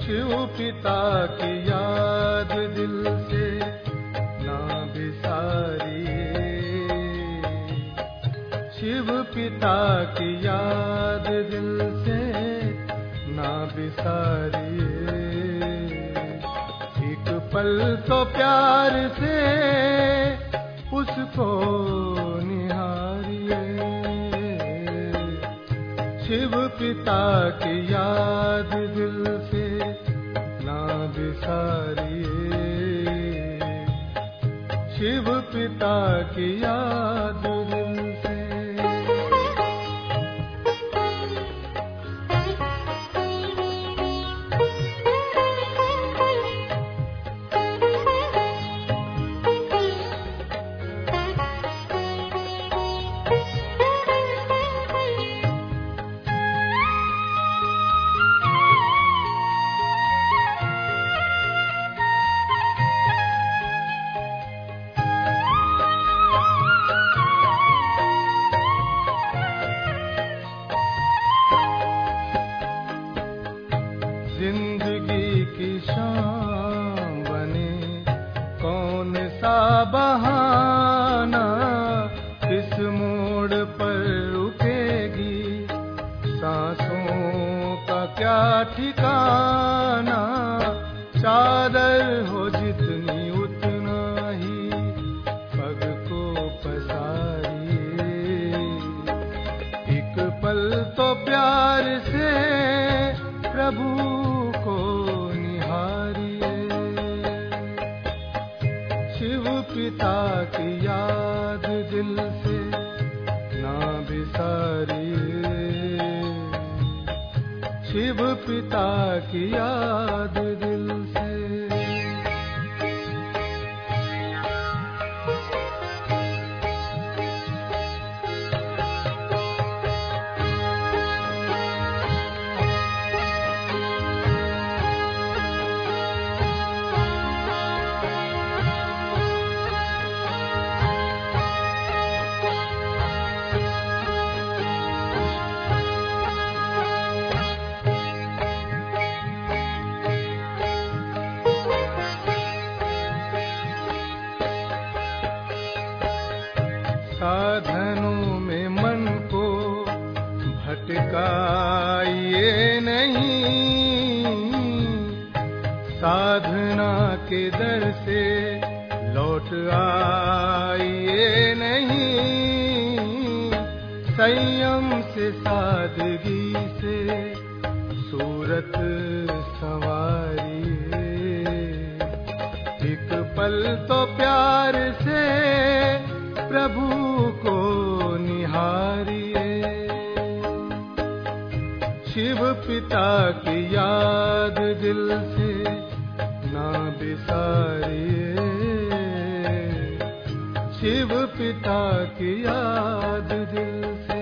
शिव पिता की याद दिल से ना बिसारिए शिव पिता की याद दिल से ना बिसारिए एक पल तो प्यार से उसको निहारिए शिव पिता की याद दिल से ना बिसारिए शिव पिता की याद दिल से जिंदगी की शाम बने कौन सा बहाना किस मोड़ पर रुकेगी सांसों का क्या ठिकाना चादर हो जितनी उतना ही पग को पसारिए एक पल तो प्यार से प्रभु को निहारिए शिव पिता की याद दिल से ना बिसारिए शिव पिता की याद दिल से साधनों में मन को भटकाइए नहीं साधना के दर से लौट आइए नहीं संयम से सादगी से सूरत संवारिए एक पल तो प्यार से प्रभु को निहारिए शिव पिता की याद दिल से ना बिसारिए शिव पिता की याद दिल से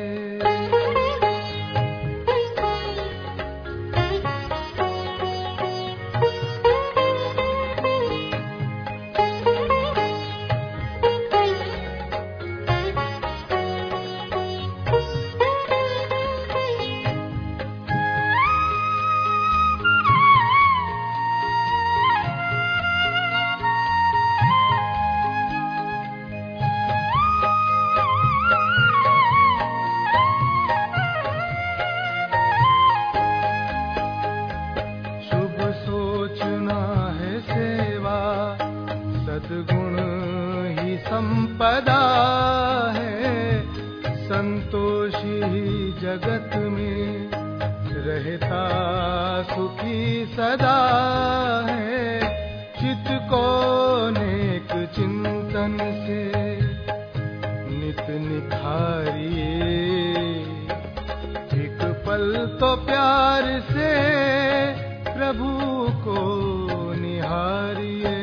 शुभ सोचना है सेवा सद्गुण ही संपदा है संतोषी ही जगत में रहता सुखी सदा है चित को नेक चिंतन से नित निखारिए एक पल तो प्यार से प्रभु को निहारिए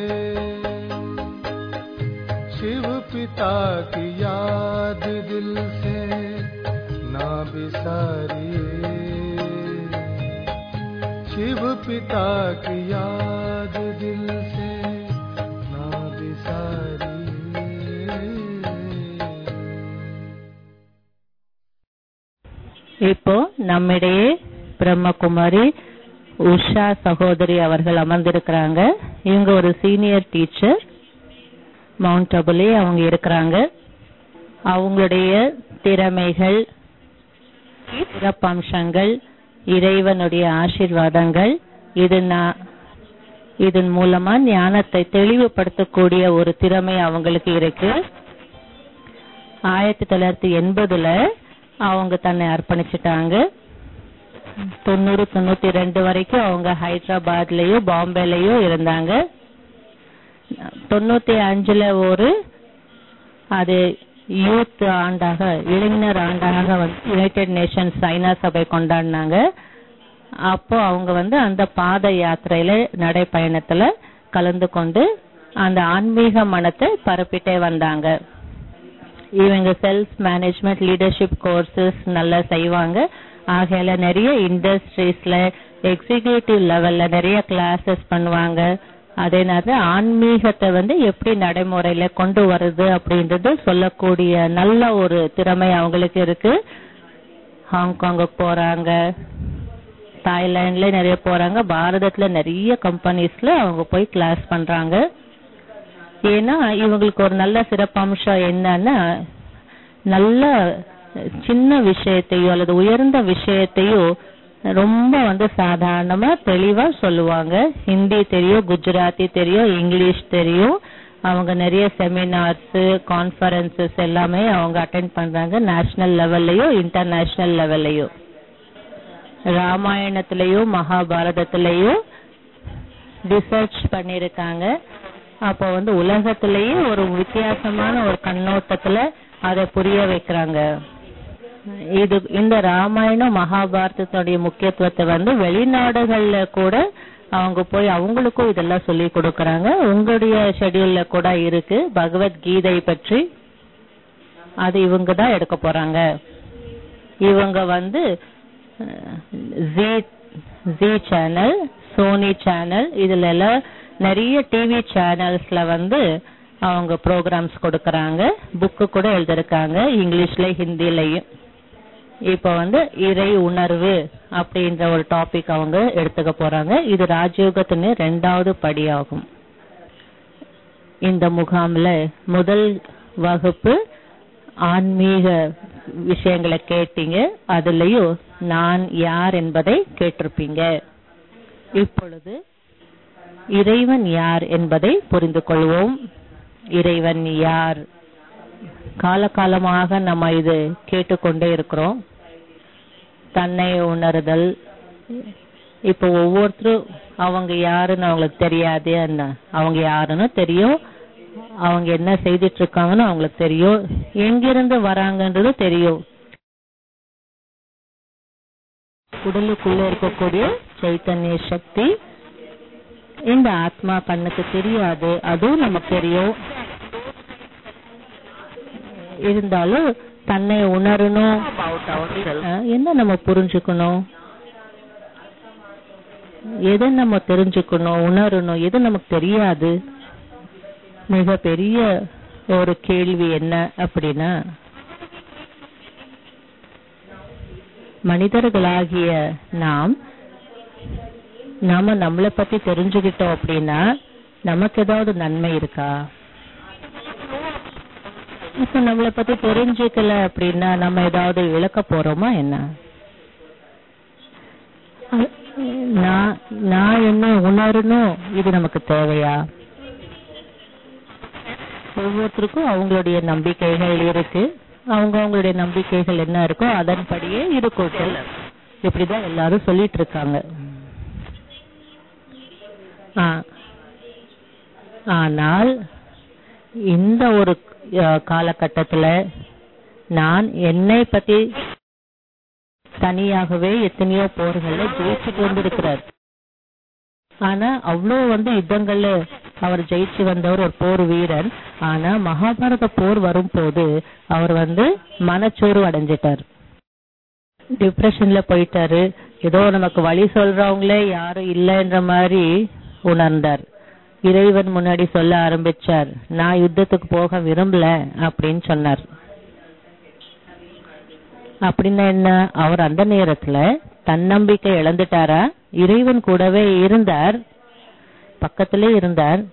शिव पिता की याद दिल से ना बिसारिए शिव पिता की याद दिल से ना बिसारिए இப்போ நம்மிடையே பிரம்மகுமாரி உஷா சகோதரி அவர்கள் அமர்ந்திருக்கிறாங்க இவங்க ஒரு சீனியர் டீச்சர் மவுண்ட் அபுலே அவங்க இருக்கிறாங்க அவங்களுடைய திறமைகள் சிறப்பம்சங்கள் இறைவனுடைய ஆசீர்வாதங்கள் இது நான் இதன் மூலமா ஞானத்தை தெளிவுபடுத்தக்கூடிய ஒரு திறமை அவங்களுக்கு இருக்கு ஆயிரத்தி தொள்ளாயிரத்தி எண்பதுல அவங்க தன்னை அர்ப்பணிச்சிட்டாங்க தொண்ணூறு தொண்ணூத்தி ரெண்டு வரைக்கும் அவங்க ஹைதராபாத்லயும் பாம்பேலயும் இருந்தாங்க தொண்ணூத்தி அஞ்சுல ஒரு அது யூத் ஆண்டாக இளைஞர் ஆண்டாக வந்து யுனைடெட் நேஷன்ஸ் ஐநா சபை கொண்டாடினாங்க அப்போ அவங்க வந்து அந்த பாத யாத்திரையில நடைப்பயணத்துல கலந்து கொண்டு அந்த ஆன்மீக மனத்தை பரப்பிட்டே வந்தாங்க இவங்க செல்ஃப் மேனேஜ்மெண்ட் லீடர்ஷிப் கோர்சஸ் நல்லா செய்வாங்க ஆகையால நிறைய இண்டஸ்ட்ரீஸ்ல எக்ஸிகியூட்டிவ் லெவல்ல நிறைய கிளாஸஸ் பண்ணுவாங்க அதே நேரத்தில் ஆன்மீகத்தை வந்து எப்படி நடைமுறையில கொண்டு வருது அப்படின்றது சொல்லக்கூடிய நல்ல ஒரு திறமை அவங்களுக்கு இருக்கு ஹாங்காங்குக்கு போறாங்க தாய்லாந்துல நிறைய போறாங்க பாரதத்துல நிறைய கம்பெனிஸ்ல அவங்க போய் கிளாஸ் பண்றாங்க ஏன்னா இவங்களுக்கு ஒரு நல்ல சிறப்பம்சம் என்னன்னா நல்ல சின்ன விஷயத்தையோ அல்லது உயர்ந்த விஷயத்தையோ ரொம்ப வந்து சாதாரணமா தெளிவா சொல்லுவாங்க ஹிந்தி தெரியும் குஜராத்தி தெரியும் இங்கிலீஷ் தெரியும் அவங்க நிறைய செமினார்ஸ் கான்ஃபரன்சஸ் எல்லாமே அவங்க அட்டென்ட் பண்றாங்க நேஷனல் லெவல்லையும் இன்டர்நேஷனல் லெவல்லையும் ராமாயணத்திலையும் மகாபாரதத்திலையும் ரிசர்ச் பண்ணிருக்காங்க அப்போ வந்து உலகத்திலேயே ஒரு வித்தியாசமான ஒரு கண்ணோட்டத்துல அதை புரிய வைக்கிறாங்க இது இந்த ராமாயணம் மகாபாரதத்துடைய முக்கியத்துவத்தை வந்து வெளிநாடுகள்ல கூட அவங்க போய் அவங்களுக்கும் இதெல்லாம் சொல்லி கொடுக்கறாங்க உங்களுடைய ஷெட்யூல்ல கூட இருக்கு பகவத்கீதை பற்றி அது இவங்க தான் எடுக்க போறாங்க இவங்க வந்து Zee Zee channel Sony channel இதுல எல்லாம் நிறைய டிவி சேனல்ஸ்ல வந்து அவங்க ப்ரோக்ராம்ஸ் கொடுக்கறாங்க புக்கு கூட எழுதிருக்காங்க இங்கிலீஷ்ல ஹிந்திலையும் இப்ப வந்து இறை உணர்வு அப்படின்ற ஒரு டாபிக் அவங்க எடுத்துக்க போறாங்க இது ராஜயோகத்தின் ரெண்டாவது படியாகும் இந்த முகாம்ல முதல் வகுப்பு ஆன்மீக விஷயங்களை கேட்டீங்க அதுலயும் நான் யார் என்பதை கேட்டிருப்பீங்க இப்பொழுது இறைவன் யார் என்பதை புரிந்து கொள்வோம் இறைவன் யார் காலகாலமாக நம்ம இது கேட்டுக்கொண்டே இருக்கிறோம் தன்னை உணர்தல் இப்போ ஒவ்வொருத்தரும் அவங்க யாருன்னு அவங்களுக்கு தெரியாது என்ன அவங்க யாருன்னு தெரியும் அவங்க என்ன செய்துட்டு இருக்காங்கன்னு அவங்களுக்கு தெரியும் எங்கிருந்து வராங்கன்றது தெரியும் உடலுக்குள்ள இருக்கக்கூடிய சைத்தன்ய சக்தி இந்த ஆத்மா கண்ணுக்கு தெரியாது அதுவும் நமக்கு தெரியும் இருந்தாலும் தன்னை உணரணும் அஹ், என்ன நம்ம புரிஞ்சுக்கணும் எதை நம்ம தெரிஞ்சுக்கணும் உணரணும் எது நமக்கு தெரியாது மிக பெரிய ஒரு கேள்வி என்ன அப்படின்னா மனிதர்களாகிய நாம் நாம நம்மளை பத்தி தெரிஞ்சுக்கிட்டோம் அப்படின்னா நமக்கு ஏதாவது நன்மை இருக்கா இப்ப நம்மளை பத்தி தெரிஞ்சுக்கல அப்படின்னா நம்ம ஏதாவது இழக்க போறோமா என்ன அ- நான் நான் என்ன உணரணும் இது நமக்கு தேவையா ஒவ்வொருத்தருக்கும் அவங்களுடைய நம்பிக்கைகள் இருக்கு அவங்க அவங்களுடைய நம்பிக்கைகள் என்ன இருக்கோ அதன்படியே இருக்கட்டும் இப்படிதான் எல்லாரும் சொல்லிட்டு இருக்காங்க ஆ. ஆனால் இந்த ஒரு அஹ், காலகட்டத்துல நான் என்னை பத்தி தனியாகவே எத்தனையோ போர்கள்ல ஜெயிச்சுட்டு வந்திருக்கிறார் ஆனா அவ்வளோ வந்து யுத்தங்கள்ல அவர் ஜெயிச்சு வந்தவர் ஒரு போர் வீரன் ஆனா மகாபாரத போர் வரும்போது அவர் வந்து மனச்சோர்வு அடைஞ்சிட்டார் டிப்ரெஷன்ல போயிட்டாரு ஏதோ நமக்கு வழி சொல்றவங்களே யாரும் இல்லைன்ற மாதிரி உணர்ந்தார் இறைவன் முன்னாடி சொல்ல ஆரம்பிச்சார் நான் யுத்தத்துக்கு போக விரும்பல அப்படின்னு சொன்னார் அப்படின்னா என்ன அவர் அந்த நேரத்துல தன்னம்பிக்கை இழந்துட்டாரா இறைவன் கூடவே இருந்தார் பக்கத்திலே இருந்தார்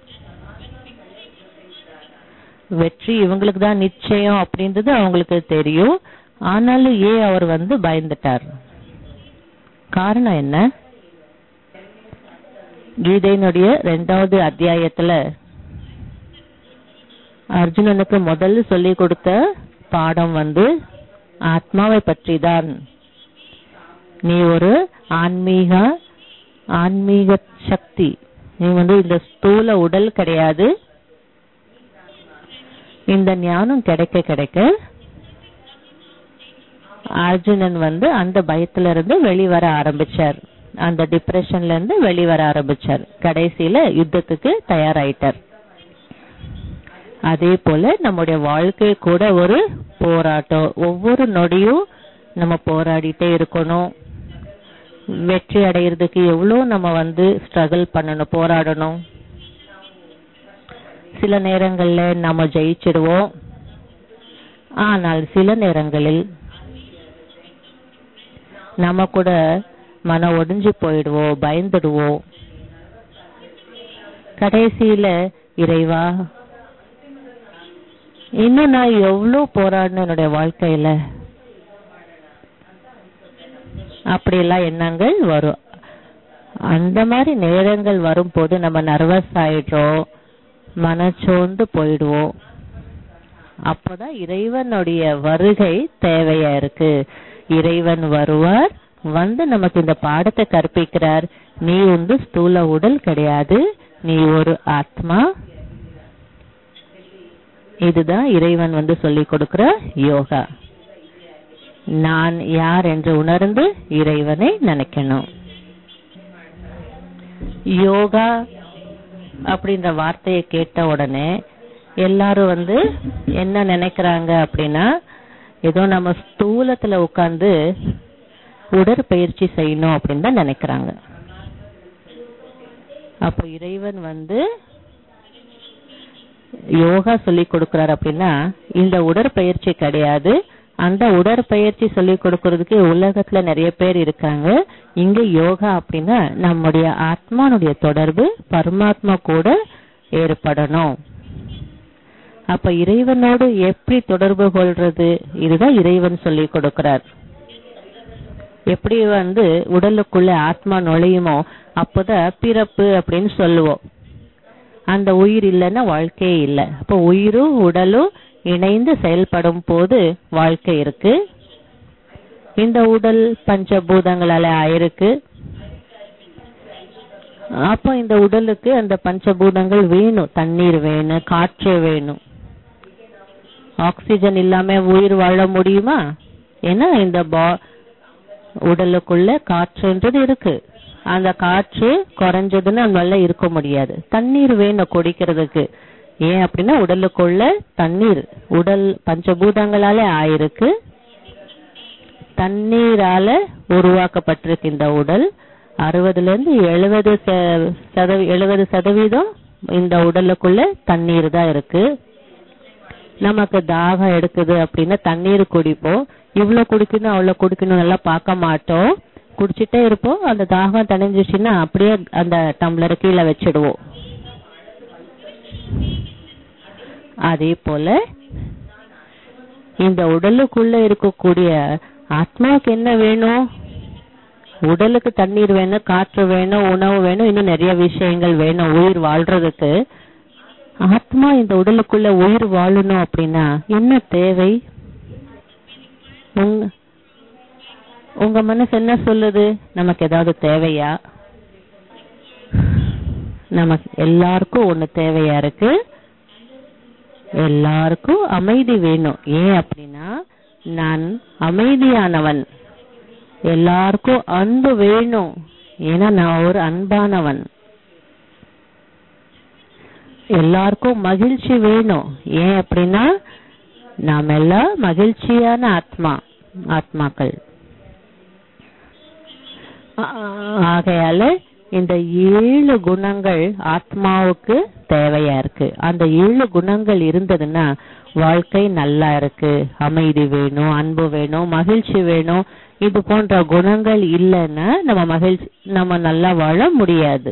வெற்றி இவங்களுக்கு தான் நிச்சயம் அப்படின்றது அவங்களுக்கு தெரியும் ஆனாலும் ஏன் அவர் வந்து பயந்துட்டார் காரணம் என்ன கீதையினுடைய ரெண்டாவது அத்தியாயத்துல அர்ஜுனனுக்கு முதல்ல சொல்லி கொடுத்த பாடம் வந்து ஆத்மாவை பற்றி தான் நீ ஒரு ஆன்மீக ஆன்மீக சக்தி நீ வந்து இந்த ஸ்தூல உடல் கிடையாது இந்த ஞானம் கிடைக்க கிடைக்க அர்ஜுனன் வந்து அந்த பயத்துல இருந்து வெளிவர ஆரம்பிச்சார் அந்த டிப்ரெஷன்ல இருந்து வெளிவர ஆரம்பிச்சார் கடைசியில யுத்தத்துக்கு தயாராயிட்டார் அதே போல நம்முடைய வாழ்க்கை கூட ஒரு போராட்டம் ஒவ்வொரு நொடியும் நம்ம போராடிட்டே இருக்கணும் வெற்றி அடையிறதுக்கு எவ்வளவு நம்ம வந்து ஸ்ட்ரகிள் பண்ணணும் போராடணும் சில நேரங்கள்ல நம்ம ஜெயிச்சிடுவோம் ஆனால் சில நேரங்களில் நம்ம கூட மன ஒடிஞ்சு போயிடுவோம் பயந்துடுவோம் கடைசியில இறைவா இன்னும் நான் எவ்வளவு போராடணும் என்னுடைய வாழ்க்கையில அப்படியெல்லாம் எண்ணங்கள் வரும் அந்த மாதிரி நேரங்கள் வரும்போது நம்ம நர்வஸ் ஆயிடுறோம் மனச்சோர்ந்து போயிடுவோம் அப்பதான் இறைவனுடைய வருகை தேவையா இருக்கு இறைவன் வருவார் வந்து நமக்கு இந்த பாடத்தை கற்பிக்கிறார் நீ வந்து ஸ்தூல உடல் கிடையாது நீ ஒரு ஆத்மா இதுதான் இறைவன் வந்து சொல்லி கொடுக்கிற யோகா நான் யார் என்று உணர்ந்து இறைவனை நினைக்கணும் யோகா அப்படின்ற வார்த்தையை கேட்ட உடனே எல்லாரும் வந்து என்ன நினைக்கிறாங்க அப்படின்னா ஏதோ நம்ம ஸ்தூலத்துல உட்கார்ந்து உடற்பயிற்சி செய்யணும் அப்படின்னு தான் நினைக்கிறாங்க அப்போ இறைவன் வந்து யோகா சொல்லி கொடுக்கிறார் அப்படின்னா இந்த உடற்பயிற்சி கிடையாது அந்த உடற்பயிற்சி சொல்லி கொடுக்கறதுக்கு உலகத்துல நிறைய பேர் இருக்காங்க இங்க யோகா அப்படின்னா நம்முடைய ஆத்மானுடைய தொடர்பு பரமாத்மா கூட ஏற்படணும் அப்ப இறைவனோடு எப்படி தொடர்பு கொள்றது இதுதான் இறைவன் சொல்லி கொடுக்கிறார் எப்படி வந்து உடலுக்குள்ள ஆத்மா நுழையுமோ அப்போதான் பிறப்பு அப்படின்னு சொல்லுவோம் அந்த உயிர் இல்லைன்னா வாழ்க்கையே இல்லை அப்போ உயிரும் உடலும் இணைந்து செயல்படும் போது வாழ்க்கை இருக்கு இந்த உடல் பஞ்சபூதங்களால ஆயிருக்கு அப்போ இந்த உடலுக்கு அந்த பஞ்சபூதங்கள் வேணும் தண்ணீர் வேணும் காற்று வேணும் ஆக்சிஜன் இல்லாம உயிர் வாழ முடியுமா ஏன்னா இந்த பா உடலுக்குள்ள காற்றுன்றது இருக்கு அந்த காற்று குறைஞ்சதுன்னு நம்மளால இருக்க முடியாது தண்ணீர் வேணும் குடிக்கிறதுக்கு ஏன் அப்படின்னா உடலுக்குள்ள தண்ணீர் உடல் பஞ்சபூதங்களாலே ஆயிருக்கு தண்ணீரால உருவாக்கப்பட்டிருக்கு இந்த உடல் அறுபதுல இருந்து எழுபது சதவீ எழுபது சதவீதம் இந்த உடலுக்குள்ள தண்ணீர் தான் இருக்கு நமக்கு தாகம் எடுக்குது அப்படின்னா தண்ணீர் குடிப்போம் இவ்வளவு குடிக்கணும் அவ்வளவு குடிக்கணும் நல்லா பார்க்க மாட்டோம் குடிச்சிட்டே இருப்போம் அந்த தாகம் தணிஞ்சிச்சுன்னா அப்படியே அந்த டம்ளர் கீழே வச்சிடுவோம் அதே போல இந்த உடலுக்குள்ள இருக்கக்கூடிய ஆத்மாவுக்கு என்ன வேணும் உடலுக்கு தண்ணீர் வேணும் காற்று வேணும் உணவு வேணும் இன்னும் நிறைய விஷயங்கள் வேணும் உயிர் வாழ்றதுக்கு ஆத்மா இந்த உடலுக்குள்ள உயிர் வாழணும் அப்படின்னா என்ன தேவை உங்க உங்க மனசு என்ன சொல்லுது நமக்கு ஏதாவது தேவையா நமக்கு எல்லாருக்கும் ஒண்ணு தேவையா இருக்கு எல்லாருக்கும் அமைதி வேணும் ஏன் அப்படின்னா நான் அமைதியானவன் எல்லாருக்கும் அன்பு வேணும் ஏன்னா நான் ஒரு அன்பானவன் எல்லாருக்கும் மகிழ்ச்சி வேணும் ஏன் அப்படின்னா நாம் எல்லாம் மகிழ்ச்சியான ஆத்மா ஆத்மாக்கள் ஆகையால இந்த ஏழு குணங்கள் ஆத்மாவுக்கு தேவையா இருக்கு அந்த ஏழு குணங்கள் இருந்ததுன்னா வாழ்க்கை நல்லா இருக்கு அமைதி வேணும் அன்பு வேணும் மகிழ்ச்சி வேணும் இது போன்ற குணங்கள் இல்லைன்னா நம்ம மகிழ்ச்சி நம்ம நல்லா வாழ முடியாது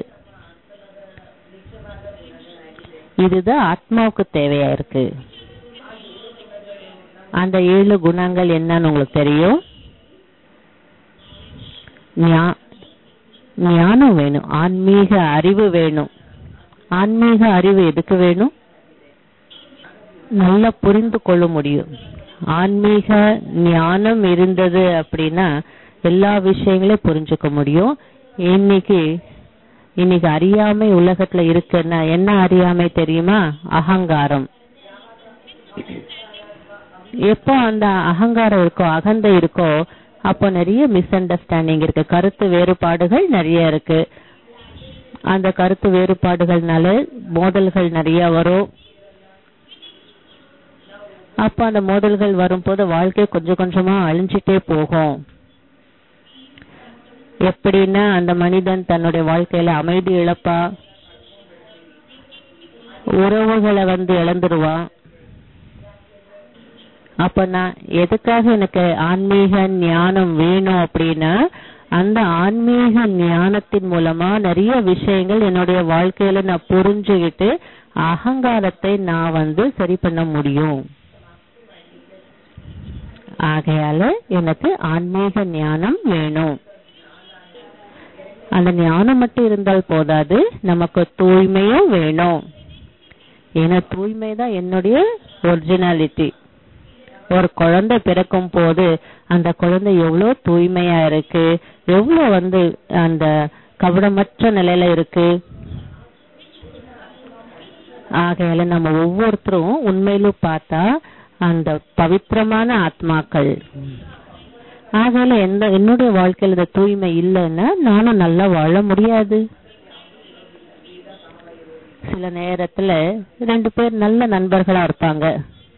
இதுதான் ஆத்மாவுக்கு தேவையா இருக்கு அந்த ஏழு குணங்கள் என்னன்னு உங்களுக்கு தெரியும் ஞா- ஞானம் வேணும் ஆன்மீக அறிவு வேணும் ஆன்மீக அறிவு எதுக்கு வேணும் நல்லா புரிந்து கொள்ள முடியும் ஆன்மீக ஞானம் இருந்தது அப்படின்னா எல்லா விஷயங்களையும் புரிஞ்சுக்க முடியும் இன்னைக்கு இன்னைக்கு அறியாமை உலகத்துல இருக்குன்னா என்ன அறியாமை தெரியுமா அகங்காரம் எப்போ அந்த அகங்காரம் இருக்கோ அகந்தை இருக்கோ அப்போ நிறைய மிஸ் அண்டர்ஸ்டாண்டிங் இருக்கு கருத்து வேறுபாடுகள் நிறைய இருக்கு அந்த கருத்து வேறுபாடுகள்னால மோதல்கள் நிறைய வரும் அப்ப அந்த மோதல்கள் வரும்போது வாழ்க்கை கொஞ்சம் கொஞ்சமா அழிஞ்சிட்டே போகும் எப்படின்னா அந்த மனிதன் தன்னுடைய வாழ்க்கையில அமைதி இழப்பா உறவுகளை வந்து இழந்துருவான் அப்ப நான் எதுக்காக எனக்கு ஆன்மீக ஞானம் வேணும் அப்படின்னா அந்த ஆன்மீக ஞானத்தின் மூலமா நிறைய விஷயங்கள் என்னுடைய வாழ்க்கையில நான் புரிஞ்சுகிட்டு அகங்காரத்தை நான் வந்து சரி பண்ண முடியும் ஆகையால எனக்கு ஆன்மீக ஞானம் வேணும் அந்த ஞானம் மட்டும் இருந்தால் போதாது நமக்கு தூய்மையும் வேணும் ஏன்னா தூய்மை தான் என்னுடைய ஒரிஜினாலிட்டி ஒரு குழந்தை பிறக்கும் போது அந்த குழந்தை எவ்வளவு தூய்மையா இருக்கு எவ்வளவு வந்து அந்த கபடமற்ற நிலையில இருக்கு ஆகையால நம்ம ஒவ்வொருத்தரும் உண்மையிலும் பார்த்தா அந்த பவித்திரமான ஆத்மாக்கள் ஆகையால எந்த என்னுடைய வாழ்க்கையில இந்த தூய்மை இல்லைன்னா நானும் நல்லா வாழ முடியாது சில நேரத்துல ரெண்டு பேர் நல்ல நண்பர்களா இருப்பாங்க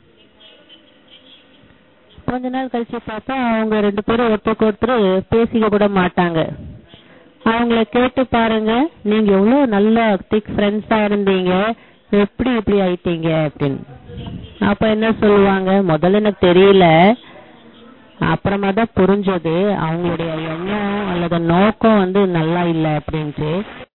கொஞ்ச நாள் கழிச்சு பார்த்தா அவங்க ரெண்டு பேரும் ஒருத்தருக்கு ஒருத்தர் பேசிக்க கூட மாட்டாங்க அவங்கள கேட்டு பாருங்க நீங்க எவ்வளவு நல்ல திக் ஃப்ரெண்ட்ஸா இருந்தீங்க எப்படி இப்படி ஆயிட்டீங்க அப்படின்னு அப்ப என்ன சொல்லுவாங்க முதல்ல எனக்கு தெரியல அப்புறமா தான் புரிஞ்சது அவங்களுடைய எண்ணம் அல்லது நோக்கம் வந்து நல்லா இல்லை அப்படின்ட்டு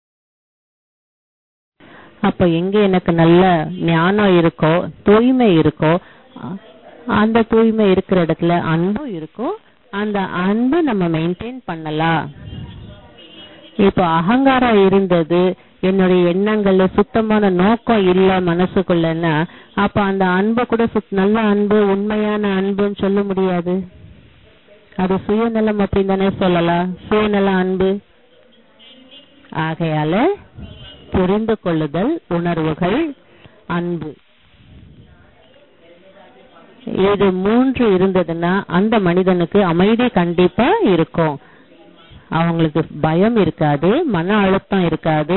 அப்ப எங்க எனக்கு நல்ல ஞானம் இருக்கோ தூய்மை இருக்கோ அ- அந்த தூய்மை இருக்கிற இடத்துல அன்பும் இருக்கும் அந்த அன்பு நம்ம மெயின்டைன் பண்ணலாம் இப்போ அகங்காரம் இருந்தது என்னுடைய எண்ணங்கள்ல சுத்தமான நோக்கம் இல்ல மனசுக்குள்ளன்னா அப்ப அந்த அன்பை கூட சுத்- நல்ல அன்பு உண்மையான அன்புன்னு சொல்ல முடியாது அது சுயநலம் அப்படின்னு தானே சொல்லலாம் சுயநல அன்பு ஆகையால புரிந்து கொள்ளுதல் உணர்வுகள் அன்பு இது மூன்று இருந்ததுன்னா அந்த மனிதனுக்கு அமைதி கண்டிப்பா இருக்கும் அவங்களுக்கு பயம் இருக்காது மன அழுத்தம் இருக்காது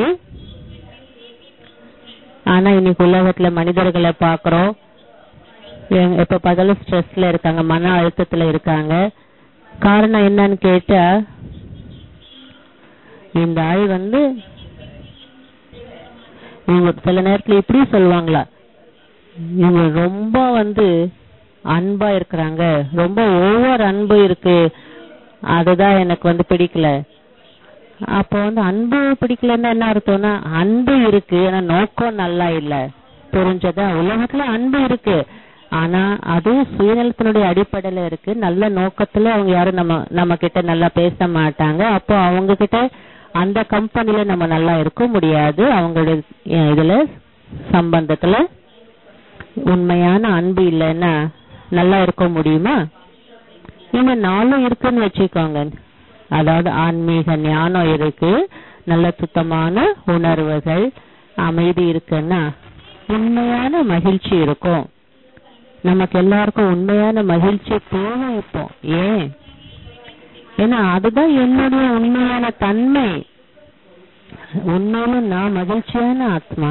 ஆனா இன்னைக்கு உலகத்துல மனிதர்களை பாக்குறோம் எங்க- எப்ப பார்த்தாலும் ஸ்ட்ரெஸ்ல இருக்காங்க மன அழுத்தத்துல இருக்காங்க காரணம் என்னன்னு கேட்டா இந்த ஆள் வந்து இவங்க சில நேரத்துல இப்படி சொல்லுவாங்களா இவங்க ரொம்ப வந்து அன்பா இருக்கிறாங்க ரொம்ப ஓவர் அன்பு இருக்கு அதுதான் எனக்கு வந்து பிடிக்கல அப்போ வந்து அன்பு பிடிக்கலன்னா என்ன அர்த்தம்னா அன்பு இருக்கு ஆனா நோக்கம் நல்லா இல்ல புரிஞ்சதா உலகத்துல அன்பு இருக்கு ஆனா அதுவும் சுயநலத்தினுடைய அடிப்படையில இருக்கு நல்ல நோக்கத்துல அவங்க யாரும் நம்ம நம்ம கிட்ட நல்லா பேச மாட்டாங்க அப்போ அவங்க கிட்ட அந்த கம்பெனில நம்ம நல்லா இருக்க முடியாது அவங்களுடைய அஹ், இதுல சம்பந்தத்துல உண்மையான அன்பு இல்லைன்னா நல்லா இருக்க முடியுமா இந்த நாளும் இருக்குன்னு வச்சுக்கோங்க அதாவது ஆன்மீக ஞானம் இருக்கு நல்ல சுத்தமான உணர்வுகள் அமைதி இருக்குன்னா உண்மையான மகிழ்ச்சி இருக்கும் நமக்கு எல்லாருக்கும் உண்மையான மகிழ்ச்சி தேவை இப்போ ஏன் ஏன்னா அதுதான் என்னுடைய உண்மையான தன்மை உண்மையிலும் நான் மகிழ்ச்சியான ஆத்மா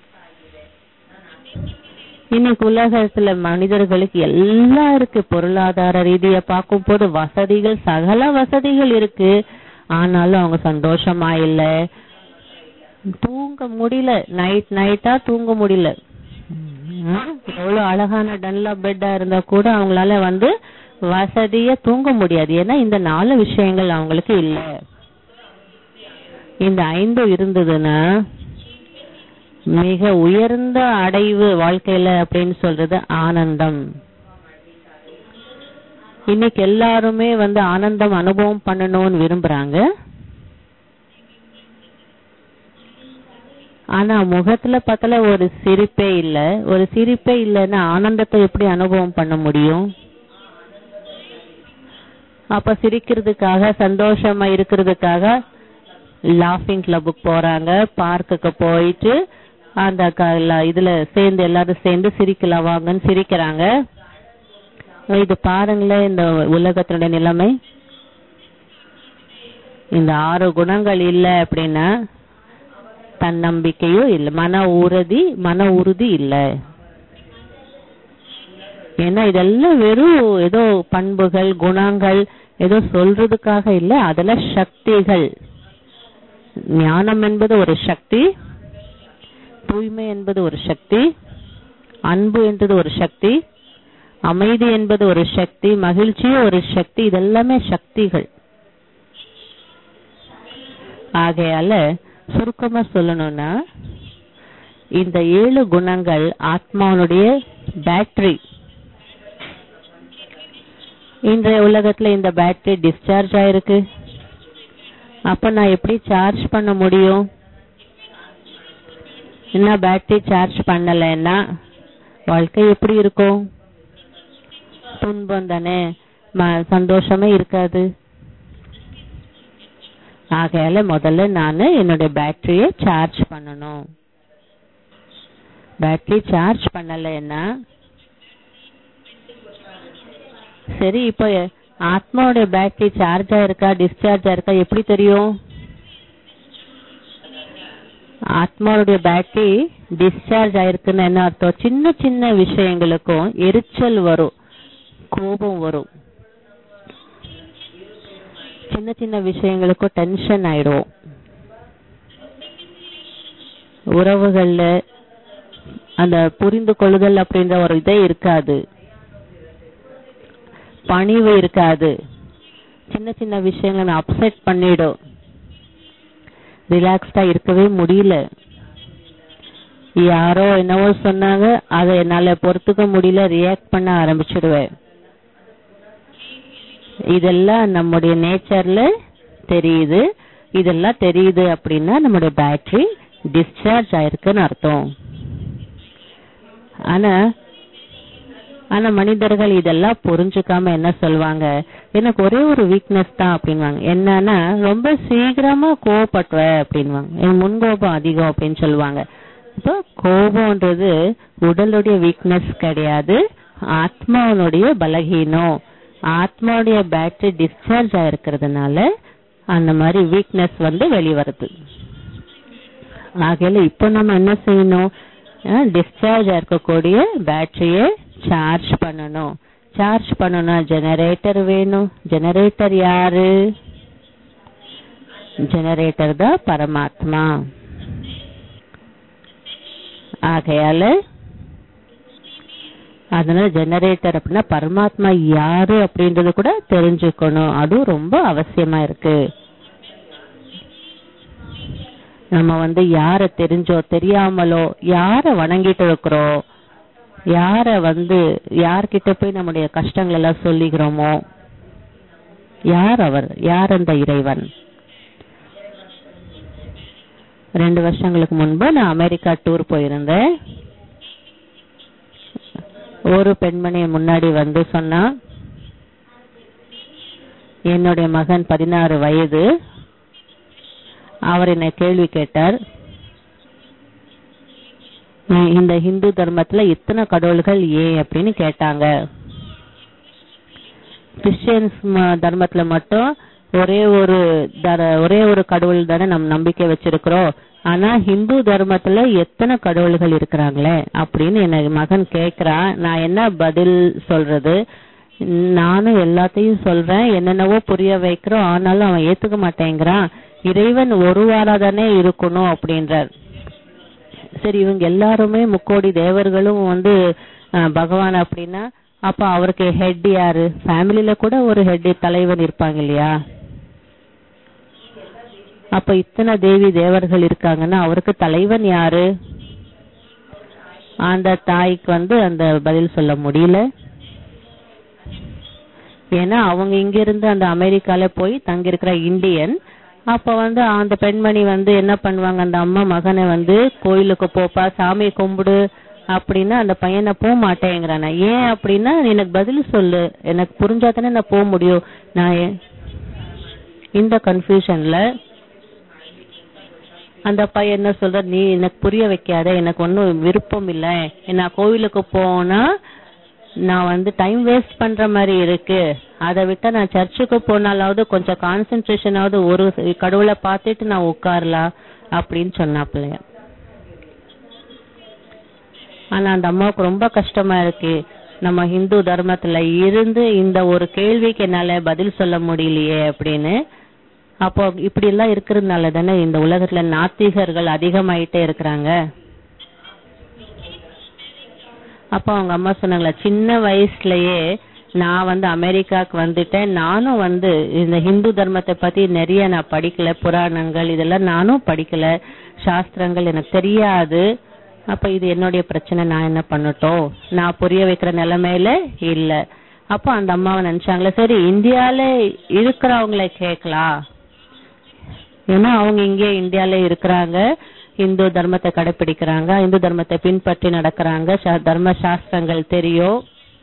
இன்னைக்கு உலகத்துல மனிதர்களுக்கு எல்லாம் இருக்கு பொருளாதார ரீதியா பார்க்கும் போது வசதிகள் சகல வசதிகள் இருக்கு ஆனாலும் அவங்க சந்தோஷமா இல்ல தூங்க முடியல நைட் நைட்டா தூங்க முடியல ம், எவ்வளவு அழகான டன்லா பெட்டா இருந்தா கூட அவங்களால வந்து வசதியா தூங்க முடியாது ஏன்னா இந்த நாலு விஷயங்கள் அவங்களுக்கு இல்ல இந்த ஐந்து இருந்ததுன்னா மிக உயர்ந்த அடைவு வாழ்க்கையில அப்படின்னு சொல்றது ஆனந்தம் இன்னைக்கு எல்லாருமே வந்து ஆனந்தம் அனுபவம் பண்ணணும்னு விரும்புறாங்க ஆனா முகத்துல பார்த்தால ஒரு சிரிப்பே இல்ல ஒரு சிரிப்பே இல்லைன்னா ஆனந்தத்தை எப்படி அனுபவம் பண்ண முடியும் அப்ப சிரிக்கிறதுக்காக சந்தோஷமா இருக்கிறதுக்காக லாஃபிங் கிளப்புக்கு போறாங்க பார்க்குக்கு போயிட்டு அந்த க- ல- இதுல சேர்ந்து எல்லாரும் சேர்ந்து சிரிக்கலாம் வாங்கன்னு சிரிக்கிறாங்க இது பாருங்களேன் இந்த உலகத்தினுடைய நிலைமை இந்த ஆறு குணங்கள் இல்ல அப்படின்னா தன்னம்பிக்கையும் இல்ல மன உறுதி மன உறுதி இல்ல ஏன்னா இதெல்லாம் வெறும் ஏதோ பண்புகள் குணங்கள் ஏதோ சொல்றதுக்காக இல்ல அதெல்லாம் சக்திகள் ஞானம் என்பது ஒரு சக்தி தூய்மை என்பது ஒரு சக்தி அன்பு என்பது ஒரு சக்தி அமைதி என்பது ஒரு சக்தி மகிழ்ச்சியும் ஒரு சக்தி இதெல்லாமே சக்திகள் ஆகையால சுருக்கமா சொல்லணும்னா இந்த ஏழு குணங்கள் ஆத்மாவனுடைய பேட்டரி இன்றைய உலகத்துல இந்த பேட்டரி டிஸ்சார்ஜ் ஆயிருக்கு அப்ப நான் எப்படி சார்ஜ் பண்ண முடியும் என்ன பேட்டரி சார்ஜ் பண்ணலைன்னா வாழ்க்கை எப்படி இருக்கும் துன்பம் தானே ம- சந்தோஷமே இருக்காது ஆகையால முதல்ல நான் என்னுடைய பேட்டரியை சார்ஜ் பண்ணணும் பேட்டரி சார்ஜ் பண்ணலைன்னா சரி இப்போ ஆத்மாவோட பேட்டரி சார்ஜ் ஆயிருக்கா டிஸ்சார்ஜ் ஆயிருக்கா எப்படி தெரியும் ஆத்மாவுடைய பேட்டரி டிஸ்சார்ஜ் ஆயிருக்குன்னு என்ன அர்த்தம் சின்ன சின்ன விஷயங்களுக்கும் எரிச்சல் வரும் கோபம் வரும் சின்ன சின்ன விஷயங்களுக்கும் டென்ஷன் ஆயிடும் உறவுகள்ல அந்த புரிந்து கொள்ளுதல் அப்படின்ற ஒரு இதே இருக்காது பணிவு இருக்காது சின்ன சின்ன விஷயங்களை அப்செட் பண்ணிடும் ரிலாக்ஸ்டா இருக்கவே முடியல யாரோ என்னவோ சொன்னாங்க அதை என்னால பொறுத்துக்க முடியல ரியாக்ட் பண்ண ஆரம்பிச்சிடுவேன் இதெல்லாம் நம்முடைய நேச்சர்ல தெரியுது இதெல்லாம் தெரியுது அப்படின்னா நம்முடைய பேட்டரி டிஸ்சார்ஜ் ஆயிருக்குன்னு அர்த்தம் ஆனா ஆனா மனிதர்கள் இதெல்லாம் புரிஞ்சுக்காம என்ன சொல்லுவாங்க எனக்கு ஒரே ஒரு வீக்னஸ் தான் அப்படின்வாங்க என்னன்னா ரொம்ப சீக்கிரமா கோவப்பட்டுவ அப்படின்வாங்க என் முன்கோபம் அதிகம் அப்படின்னு சொல்லுவாங்க இப்போ கோபம்ன்றது உடலுடைய வீக்னஸ் கிடையாது ஆத்மாவனுடைய பலகீனம் ஆத்மாவுடைய பேட்டரி டிஸ்சார்ஜ் ஆயிருக்கிறதுனால அந்த மாதிரி வீக்னஸ் வந்து வெளிவருது ஆகையில இப்போ நம்ம என்ன செய்யணும் டிஸ்சார்ஜ் இருக்கக்கூடிய பேட்டரியை சார்ஜ் பண்ணணும் சார்ஜ் பண்ணணும் ஜெனரேட்டர் வேணும் ஜெனரேட்டர் யாரு ஜெனரேட்டர் தான் பரமாத்மா ஆகையால அதனால ஜெனரேட்டர் அப்படின்னா பரமாத்மா யாரு அப்படின்றது கூட தெரிஞ்சுக்கணும் அதுவும் ரொம்ப அவசியமா இருக்கு நம்ம வந்து யார தெரிஞ்சோ தெரியாமலோ யார வணங்கிட்டு இருக்கிறோம் யார வந்து யார்கிட்ட போய் நம்முடைய கஷ்டங்கள் எல்லாம் சொல்லிக்கிறோமோ யார் அவர் யார் அந்த இறைவன் ரெண்டு வருஷங்களுக்கு முன்பு நான் அமெரிக்கா டூர் போயிருந்தேன் ஒரு பெண்மணி முன்னாடி வந்து சொன்னா என்னுடைய மகன் பதினாறு வயது அவர் என்னை கேள்வி கேட்டார் "உம், இந்த ஹிந்து தர்மத்துல இத்தனை கடவுள்கள் ஏன் அப்படின்னு கேட்டாங்க கிறிஸ்டியன்ஸ் ம- தர்மத்துல மட்டும் ஒரே ஒரு தர- ஒரே ஒரு கடவுள் தானே நம்ம நம்பிக்கை வச்சிருக்கிறோம் ஆனா ஹிந்து தர்மத்துல எத்தனை கடவுள்கள் இருக்கிறாங்களே அப்படின்னு என்ன மகன் கேக்குறான் நான் என்ன பதில் சொல்றது நானும் எல்லாத்தையும் சொல்றேன் என்னென்னவோ புரிய வைக்கிறோம் ஆனாலும் அவன் ஏத்துக்க மாட்டேங்கிறான் இறைவன் ஒருவாரா தானே இருக்கணும் அப்படின்றார் சரி இவங்க எல்லாருமே முக்கோடி தேவர்களும் வந்து அஹ், பகவான் அப்படின்னா அப்ப அவருக்கு ஹெட் யாரு ஃபேமிலில கூட ஒரு ஹெட் தலைவன் இருப்பாங்க இல்லையா அப்ப இத்தனை தேவி தேவர்கள் இருக்காங்கன்னா அவருக்கு தலைவன் யாரு அந்த தாய்க்கு வந்து அந்த பதில் சொல்ல முடியல ஏன்னா அவங்க இங்க இருந்து அந்த அமெரிக்கால போய் தங்கி இருக்கிற இந்தியன் அப்ப வந்து அந்த பெண்மணி வந்து என்ன பண்ணுவாங்க அந்த அம்மா மகனை வந்து கோயிலுக்கு போப்பா சாமி கும்பிடு அப்படின்னா அந்த பையனை போக மாட்டேங்கிறானா ஏன் அப்படின்னா நீ எனக்கு பதில் சொல்லு எனக்கு புரிஞ்சா தானே நான் போக முடியும் நான் ஏன் இந்த கன்ஃபியூஷன்ல அந்த பையன் என்ன சொல்ற நீ எனக்கு புரிய வைக்காத எனக்கு ஒன்றும் விருப்பம் இல்ல நான் கோவிலுக்கு போனா நான் வந்து டைம் வேஸ்ட் பண்ற மாதிரி இருக்கு அதை விட்டா நான் சர்ச்சுக்கு போனாலாவது கொஞ்சம் கான்சென்ட்ரேஷனாவது ஒரு கடவுளை பார்த்துட்டு நான் உட்காரலாம் அப்படின்னு சொன்னாப்ல ஆனா அந்த அம்மாவுக்கு ரொம்ப கஷ்டமா இருக்கு நம்ம ஹிந்து தர்மத்துல இருந்து இந்த ஒரு கேள்விக்கு என்னால பதில் சொல்ல முடியலையே அப்படின்னு அப்போ இப்படி எல்லாம் இருக்கிறதுனால தானே இந்த உலகத்துல நாத்திகர்கள் அதிகமாயிட்டே இருக்கிறாங்க அப்ப அவங்க அம்மா சொன்னாங்களா சின்ன வயசுலயே நான் வந்து அமெரிக்காக்கு வந்துட்டேன் நானும் வந்து இந்த ஹிந்து தர்மத்தை பத்தி நிறைய நான் படிக்கல புராணங்கள் இதெல்லாம் நானும் படிக்கல சாஸ்திரங்கள் எனக்கு தெரியாது அப்ப இது என்னுடைய பிரச்சனை நான் என்ன பண்ணட்டும் நான் புரிய வைக்கிற நிலைமையில இல்ல அப்ப அந்த அம்மாவை நினைச்சாங்களே சரி இந்தியால இருக்கிறவங்களை கேட்கலாம் ஏன்னா அவங்க இங்கே இந்தியால இருக்கிறாங்க இந்து தர்மத்தை கடைபிடிக்கிறாங்க இந்து தர்மத்தை பின்பற்றி நடக்கிறாங்க சா- தர்ம சாஸ்திரங்கள் தெரியும்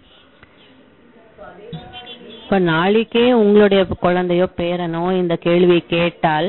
இப்ப நாளைக்கே உங்களுடைய குழந்தையோ பேரனோ இந்த கேள்வி கேட்டால்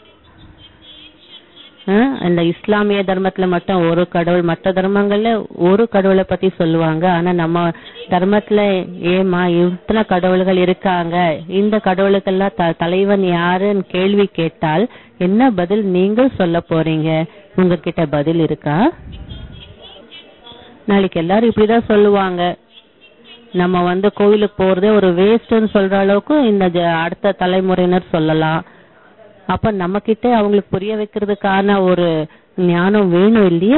அஹ், இந்த இஸ்லாமிய தர்மத்துல மட்டும் ஒரு கடவுள் மற்ற தர்மங்கள்ல ஒரு கடவுளை பத்தி சொல்லுவாங்க ஆனா நம்ம தர்மத்துல ஏமா இத்தனை கடவுள்கள் இருக்காங்க இந்த கடவுளுக்கெல்லாம் த- தலைவன் யாருன்னு கேள்வி கேட்டால் என்ன பதில் நீங்கள் சொல்ல போறீங்க உங்ககிட்ட பதில் இருக்கா நாளைக்கு எல்லாரும் இப்படிதான் சொல்லுவாங்க நம்ம வந்து கோவிலுக்கு போறதே ஒரு வேஸ்ட்னு சொல்ற அளவுக்கு இந்த ஜ- அடுத்த தலைமுறையினர் சொல்லலாம் அப்ப நம்ம கிட்ட அவங்களுக்கு புரிய வைக்கிறதுக்கான ஒரு ஞானம் வேணும் இல்லையா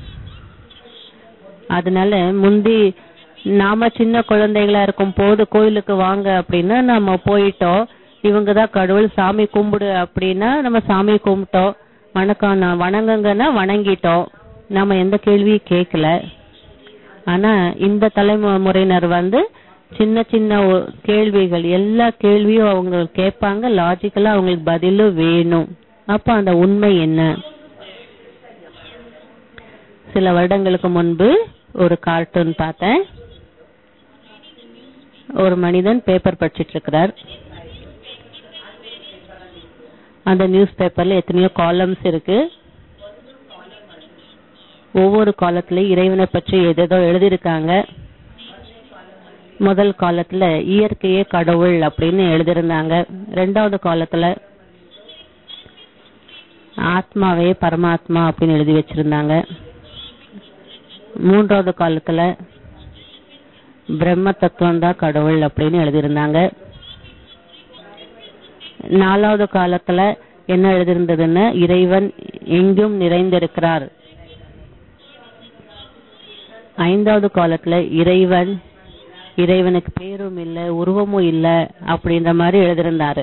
அதனால முந்தி நாம சின்ன குழந்தைகளா இருக்கும் போது கோயிலுக்கு வாங்க அப்படின்னா நம்ம போயிட்டோம் இவங்க தான் கடவுள் சாமி கும்பிடு அப்படின்னா நம்ம சாமி கும்பிட்டோம் வணக்கம் நான் வணங்குங்கன்னா வணங்கிட்டோம் நம்ம எந்த கேள்வியும் கேட்கல ஆனா இந்த தலைமுறையினர் வந்து சின்ன சின்ன ஒ- கேள்விகள் எல்லா கேள்வியும் அவங்க கேட்பாங்க லாஜிக்கலா அவங்களுக்கு பதிலும் வேணும் அப்ப அந்த உண்மை என்ன சில வருடங்களுக்கு முன்பு ஒரு கார்ட்டூன் பார்த்தேன் ஒரு மனிதன் பேப்பர் படிச்சிட்டு இருக்கிறார் அந்த நியூஸ் பேப்பர்ல எத்தனையோ காலம்ஸ் இருக்கு ஒவ்வொரு காலத்திலயும் இறைவனை பற்றி எதேதோ எழுதியிருக்காங்க முதல் காலத்துல இயற்கையே கடவுள் அப்படின்னு எழுதியிருந்தாங்க ரெண்டாவது காலத்துல ஆத்மாவே பரமாத்மா அப்படின்னு எழுதி வச்சிருந்தாங்க மூன்றாவது காலத்துல பிரம்ம தத்துவம் தான் கடவுள் அப்படின்னு எழுதியிருந்தாங்க நாலாவது காலத்துல என்ன எழுதியிருந்ததுன்னு இறைவன் எங்கும் நிறைந்திருக்கிறார் ஐந்தாவது காலத்துல இறைவன் இறைவனுக்கு பேரும் இல்ல உருவமும் இல்ல அப்படின்ற மாதிரி எழுதியிருந்தாரு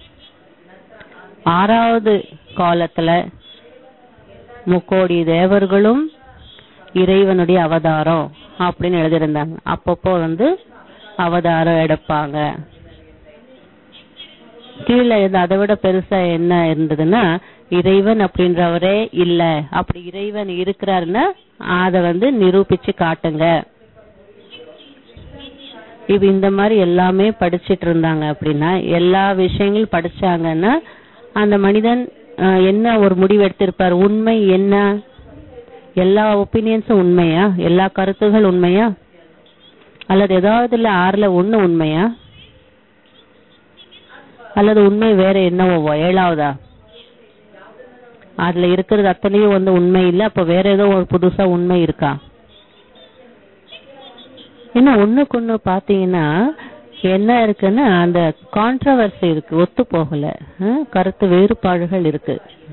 ஆறாவது காலத்துல முக்கோடி தேவர்களும் இறைவனுடைய அவதாரம் அப்படின்னு எழுதியிருந்தாங்க அப்பப்போ வந்து அவதாரம் எடுப்பாங்க கீழே இருந்து அதை விட பெருசா என்ன இருந்ததுன்னா இறைவன் அப்படின்றவரே இல்ல அப்படி இறைவன் இருக்கிறாருன்னா அத வந்து நிரூபிச்சு காட்டுங்க இப்ப இந்த மாதிரி எல்லாமே படிச்சிட்டு இருந்தாங்க அப்படின்னா எல்லா விஷயங்களும் படிச்சாங்கன்னா அந்த மனிதன் அஹ், என்ன ஒரு முடிவு எடுத்திருப்பார் உண்மை என்ன எல்லா ஒப்பீனியன்ஸும் உண்மையா எல்லா கருத்துகள் உண்மையா அல்லது ஏதாவது இல்ல ஆறுல ஒண்ணு உண்மையா அல்லது உண்மை வேற என்னவோ ஏழாவதா அதுல இருக்கிறது அத்தனையும் வந்து உண்மை இல்ல அப்ப வேற ஏதோ ஒரு புதுசா உண்மை இருக்கா இன்னும் ஒண்ணுக்கு ஒண்ணு பாத்தீங்கன்னா என்ன இருக்குன்னா அந்த கான்ட்ரவர்சி இருக்கு ஒத்து போகல அஹ், கருத்து வேறுபாடுகள் இருக்கு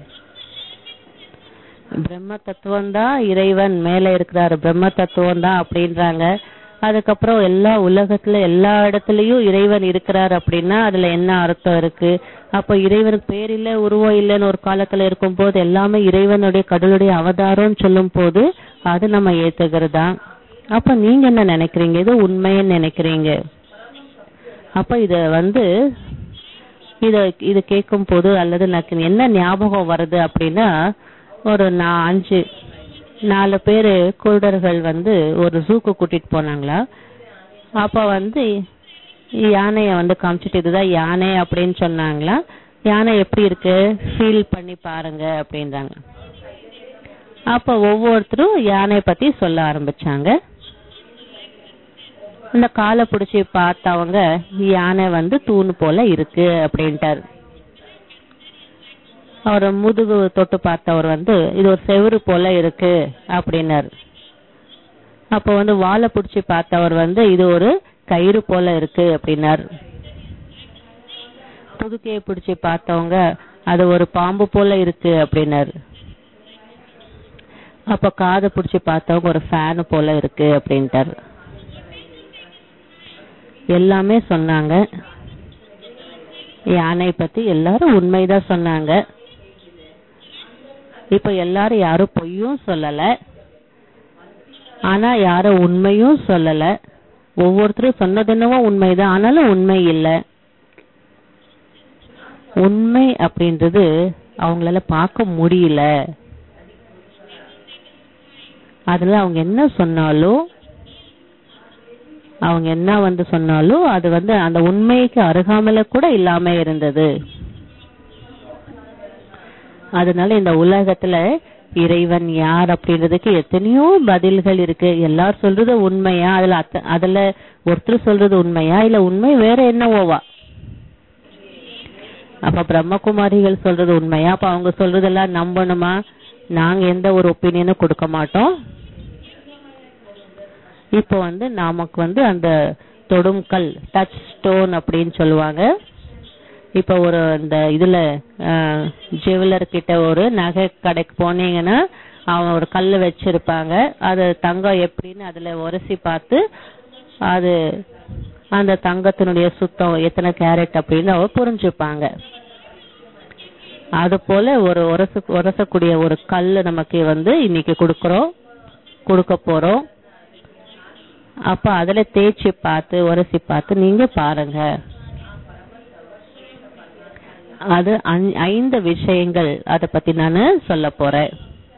பிரம்ம தத்துவம் தான் இறைவன் மேல இருக்கிறாரு பிரம்ம தத்துவம் தான் அப்படின்றாங்க அதுக்கப்புறம் எல்லா உலகத்துல எல்லா இடத்துலயும் இறைவன் இருக்கிறார் அப்படின்னா அதுல என்ன அர்த்தம் இருக்கு அப்ப இறைவனுக்கு பேர் இல்ல உருவம் இல்லைன்னு ஒரு காலத்துல இருக்கும் போது எல்லாமே இறைவனுடைய கடவுளுடைய அவதாரம்னு சொல்லும் போது அது நம்ம ஏத்துக்கிறதா அப்ப நீங்க என்ன நினைக்கிறீங்க இது உண்மைன்னு நினைக்கிறீங்க அப்ப இத வந்து இத இது கேட்கும் போது அல்லது எனக்கு என்ன ஞாபகம் வருது அப்படின்னா ஒரு நான் அஞ்சு நாலு பேரு குருடர்கள் வந்து ஒரு ஜூக்கு கூட்டிட்டு போனாங்களா அப்ப வந்து யானைய வந்து காமிச்சிட்டு இதுதான் யானை அப்படின்னு சொன்னாங்களா யானை எப்படி இருக்கு ஃபீல் பண்ணி பாருங்க அப்படின்றாங்க அப்ப ஒவ்வொருத்தரும் யானை பத்தி சொல்ல ஆரம்பிச்சாங்க இந்த காலை பிடிச்சி பார்த்தவங்க யானை வந்து தூண் போல இருக்கு அப்படின்ட்டாரு அவர் முதுகு தொட்டு பார்த்தவர் வந்து இது ஒரு செவுரு போல இருக்கு அப்படின்னாரு அப்ப வந்து வாழை பிடிச்சி பார்த்தவர் வந்து இது ஒரு கயிறு போல இருக்கு அப்படின்னாரு புதுக்கையை பிடிச்சி பார்த்தவங்க அது ஒரு பாம்பு போல இருக்கு அப்படின்னாரு அப்ப காதை பிடிச்சி பார்த்தவங்க ஒரு ஃபேன் போல இருக்கு அப்படின்ட்டாரு எல்லாமே சொன்னாங்க யானை பத்தி எல்லாரும் உண்மைதான் சொன்னாங்க இப்ப எல்லாரும் யாரும் பொய்யும் சொல்லல ஆனா யாரும் உண்மையும் சொல்லல ஒவ்வொருத்தரும் சொன்னது என்னவோ உண்மைதான் ஆனாலும் உண்மை இல்ல உண்மை அப்படின்றது அவங்களால பார்க்க முடியல அதுல அவங்க என்ன சொன்னாலும் அவங்க என்ன வந்து சொன்னாலும் அது வந்து அந்த உண்மைக்கு அருகாமல கூட இல்லாம இருந்தது அதனால இந்த உலகத்துல இறைவன் யார் அப்படின்றதுக்கு எத்தனையோ பதில்கள் இருக்கு எல்லாரும் சொல்றது உண்மையா அதுல அத்த- அதுல ஒருத்தர் சொல்றது உண்மையா இல்ல உண்மை வேற என்னவோவா அப்ப பிரம்மகுமாரிகள் சொல்றது உண்மையா அப்ப அவங்க சொல்றதெல்லாம் நம்பணுமா நாங்க எந்த ஒரு ஒப்பீனியனும் கொடுக்க மாட்டோம் இப்போ வந்து நமக்கு வந்து அந்த தொடும் கல் டச் ஸ்டோன் அப்படின்னு சொல்லுவாங்க இப்ப ஒரு இந்த இதுல ஜுவலர் கிட்ட ஒரு நகை கடைக்கு போனீங்கன்னா அவன் ஒரு கல்லு வச்சிருப்பாங்க அது தங்கம் எப்படின்னு அதுல உரசி பார்த்து அது அந்த தங்கத்தினுடைய சுத்தம் எத்தனை கேரட் அப்படின்னு அவ புரிஞ்சுப்பாங்க அது போல ஒரு உரசு உரசக்கூடிய ஒரு கல்லு நமக்கு வந்து இன்னைக்கு கொடுக்கறோம் கொடுக்க போறோம் அப்ப அதுல தேய்ச்சி பார்த்து உரசி பார்த்து நீங்க பாருங்க அது ஐ- ஐந்து விஷயங்கள் அத பத்தி நானு சொல்ல போறேன்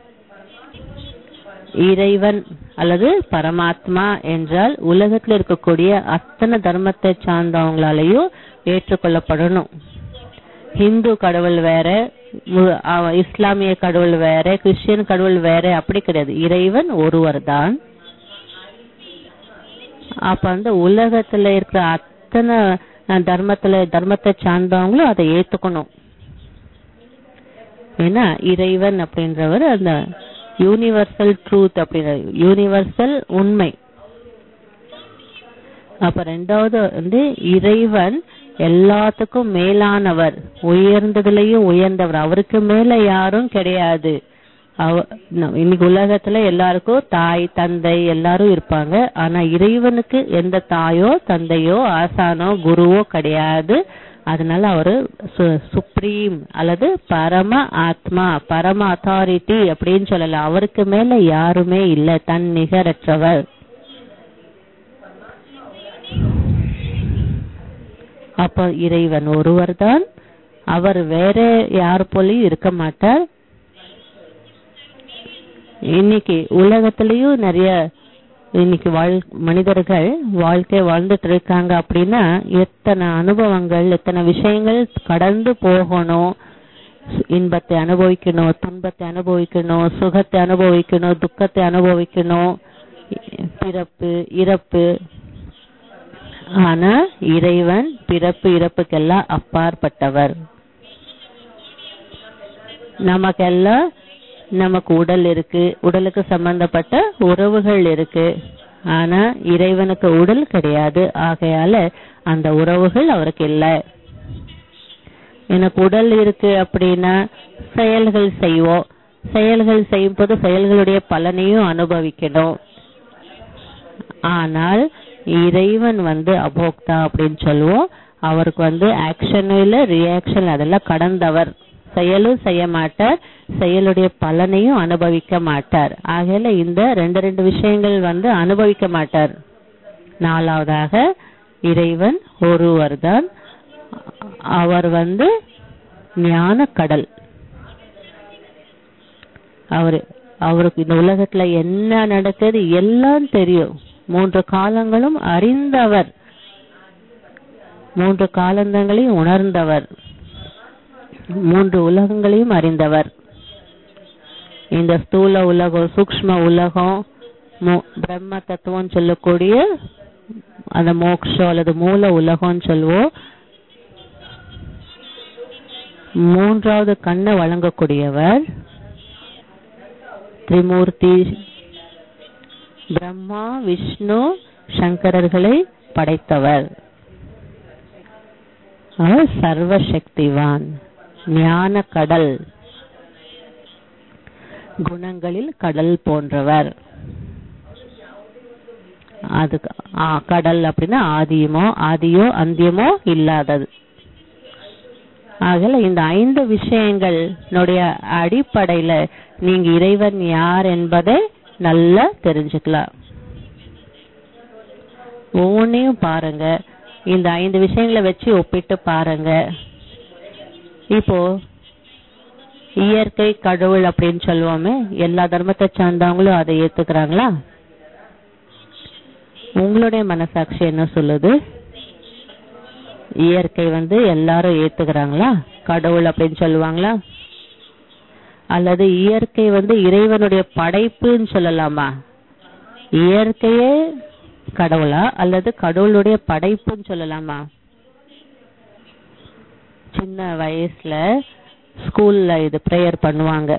இறைவன் அல்லது பரமாத்மா என்றால் உலகத்துல இருக்கக்கூடிய அத்தனை தர்மத்தை சார்ந்தவங்களாலையும் ஏற்றுக்கொள்ளப்படணும் ஹிந்து கடவுள் வேற மு- அவ- இஸ்லாமிய கடவுள் வேற கிறிஸ்டியன் கடவுள் வேற அப்படி கிடையாது இறைவன் ஒருவர் தான் அப்ப வந்து உலகத்துல இருக்கிற அத்தனை அஹ், தர்மத்துல தர்மத்தை சார்ந்தவங்களும் அதை ஏத்துக்கணும் ஏன்னா இறைவன் அப்படின்றவர் அந்த யூனிவர்சல் ட்ரூத் அப்படின்ற யூனிவர்சல் உண்மை அப்ப ரெண்டாவது வந்து இறைவன் எல்லாத்துக்கும் மேலானவர் உயர்ந்ததுலயும் உயர்ந்தவர் அவருக்கு மேல யாரும் கிடையாது அவ ந- இன்னைக்கு உலகத்துல எல்லாருக்கும் தாய் தந்தை எல்லாரும் இருப்பாங்க ஆனா இறைவனுக்கு எந்த தாயோ தந்தையோ ஆசானோ குருவோ கிடையாது அதனால அவரு சுப்ரீம் அல்லது பரம ஆத்மா பரம அத்தாரிட்டி அப்படின்னு சொல்லலாம் அவருக்கு மேல யாருமே இல்ல தன் நிகரற்றவர் அப்ப இறைவன் ஒருவர்தான் அவர் வேற யார் போலயும் இருக்க மாட்டார் இன்னைக்கு உலகத்திலயும் நிறைய இன்னைக்கு வாழ் மனிதர்கள் வாழ்க்கை வாழ்ந்துட்டு இருக்காங்க அப்படின்னா எத்தனை அனுபவங்கள் எத்தனை விஷயங்கள் கடந்து போகணும் இன்பத்தை அனுபவிக்கணும் துன்பத்தை அனுபவிக்கணும் சுகத்தை அனுபவிக்கணும் துக்கத்தை அனுபவிக்கணும் பிறப்பு இறப்பு ஆனா இறைவன் பிறப்பு இறப்புக்கெல்லாம் அப்பாற்பட்டவர் நமக்கெல்லாம் நமக்கு உடல் இருக்கு உடலுக்கு சம்பந்தப்பட்ட உறவுகள் இருக்கு ஆனா இறைவனுக்கு உடல் கிடையாது ஆகையால அந்த உறவுகள் அவருக்கு இல்லை எனக்கு உடல் இருக்கு அப்படின்னா செயல்கள் செய்வோம் செயல்கள் செய்யும் போது செயல்களுடைய பலனையும் அனுபவிக்கணும் ஆனால் இறைவன் வந்து அபோக்தா அப்படின்னு சொல்லுவோம் அவருக்கு வந்து ஆக்ஷனும் இல்ல ரியாக்ஷன் அதெல்லாம் கடந்தவர் செயலும் செய்ய மாட்டார் செயலுடைய பலனையும் அனுபவிக்க மாட்டார் ஆகையில இந்த ரெண்டு ரெண்டு விஷயங்கள் வந்து அனுபவிக்க மாட்டார் நாலாவதாக இறைவன் ஒருவர்தான் அவர் வந்து ஞான கடல் அவரு அவருக்கு இந்த உலகத்துல என்ன நடக்குது எல்லாம் தெரியும் மூன்று காலங்களும் அறிந்தவர் மூன்று காலந்தங்களையும் உணர்ந்தவர் மூன்று உலகங்களையும் அறிந்தவர் இந்த ஸ்தூல உலகம் சூக்ஷ்ம உலகம் மு- பிரம்ம தத்துவம் சொல்லக்கூடிய அந்த மோக்ஷம் அல்லது மூல உலகம்னு சொல்லுவோம் மூன்றாவது கண்ணை வழங்கக்கூடியவர் திரிமூர்த்தி பிரம்மா விஷ்ணு சங்கரர்களை படைத்தவர் அவர் சர்வசக்திவான் ஞான கடல் குணங்களில் கடல் போன்றவர் அதுக்கு ஆ, கடல் அப்படின்னா ஆதியமோ ஆதியோ அந்தியமோ இல்லாதது ஆகல இந்த ஐந்து விஷயங்களுடைய அடிப்படையில நீங்க இறைவன் யார் என்பதை நல்லா தெரிஞ்சுக்கலாம் ஒவ்வொன்றையும் பாருங்க இந்த ஐந்து விஷயங்களை வச்சு ஒப்பிட்டு பாருங்க இப்போ இயற்கை கடவுள் அப்படின்னு சொல்லுவோமே எல்லா தர்மத்தை சார்ந்தவங்களும் அதை ஏத்துக்கிறாங்களா உங்களுடைய மனசாட்சி என்ன சொல்லுது இயற்கை வந்து எல்லாரும் ஏத்துக்கிறாங்களா கடவுள் அப்படின்னு சொல்லுவாங்களா அல்லது இயற்கை வந்து இறைவனுடைய படைப்புன்னு சொல்லலாமா இயற்கையே கடவுளா அல்லது கடவுளுடைய படைப்புன்னு சொல்லலாமா சின்ன வயசுல ஸ்கூல்ல இது ப்ரேயர் பண்ணுவாங்க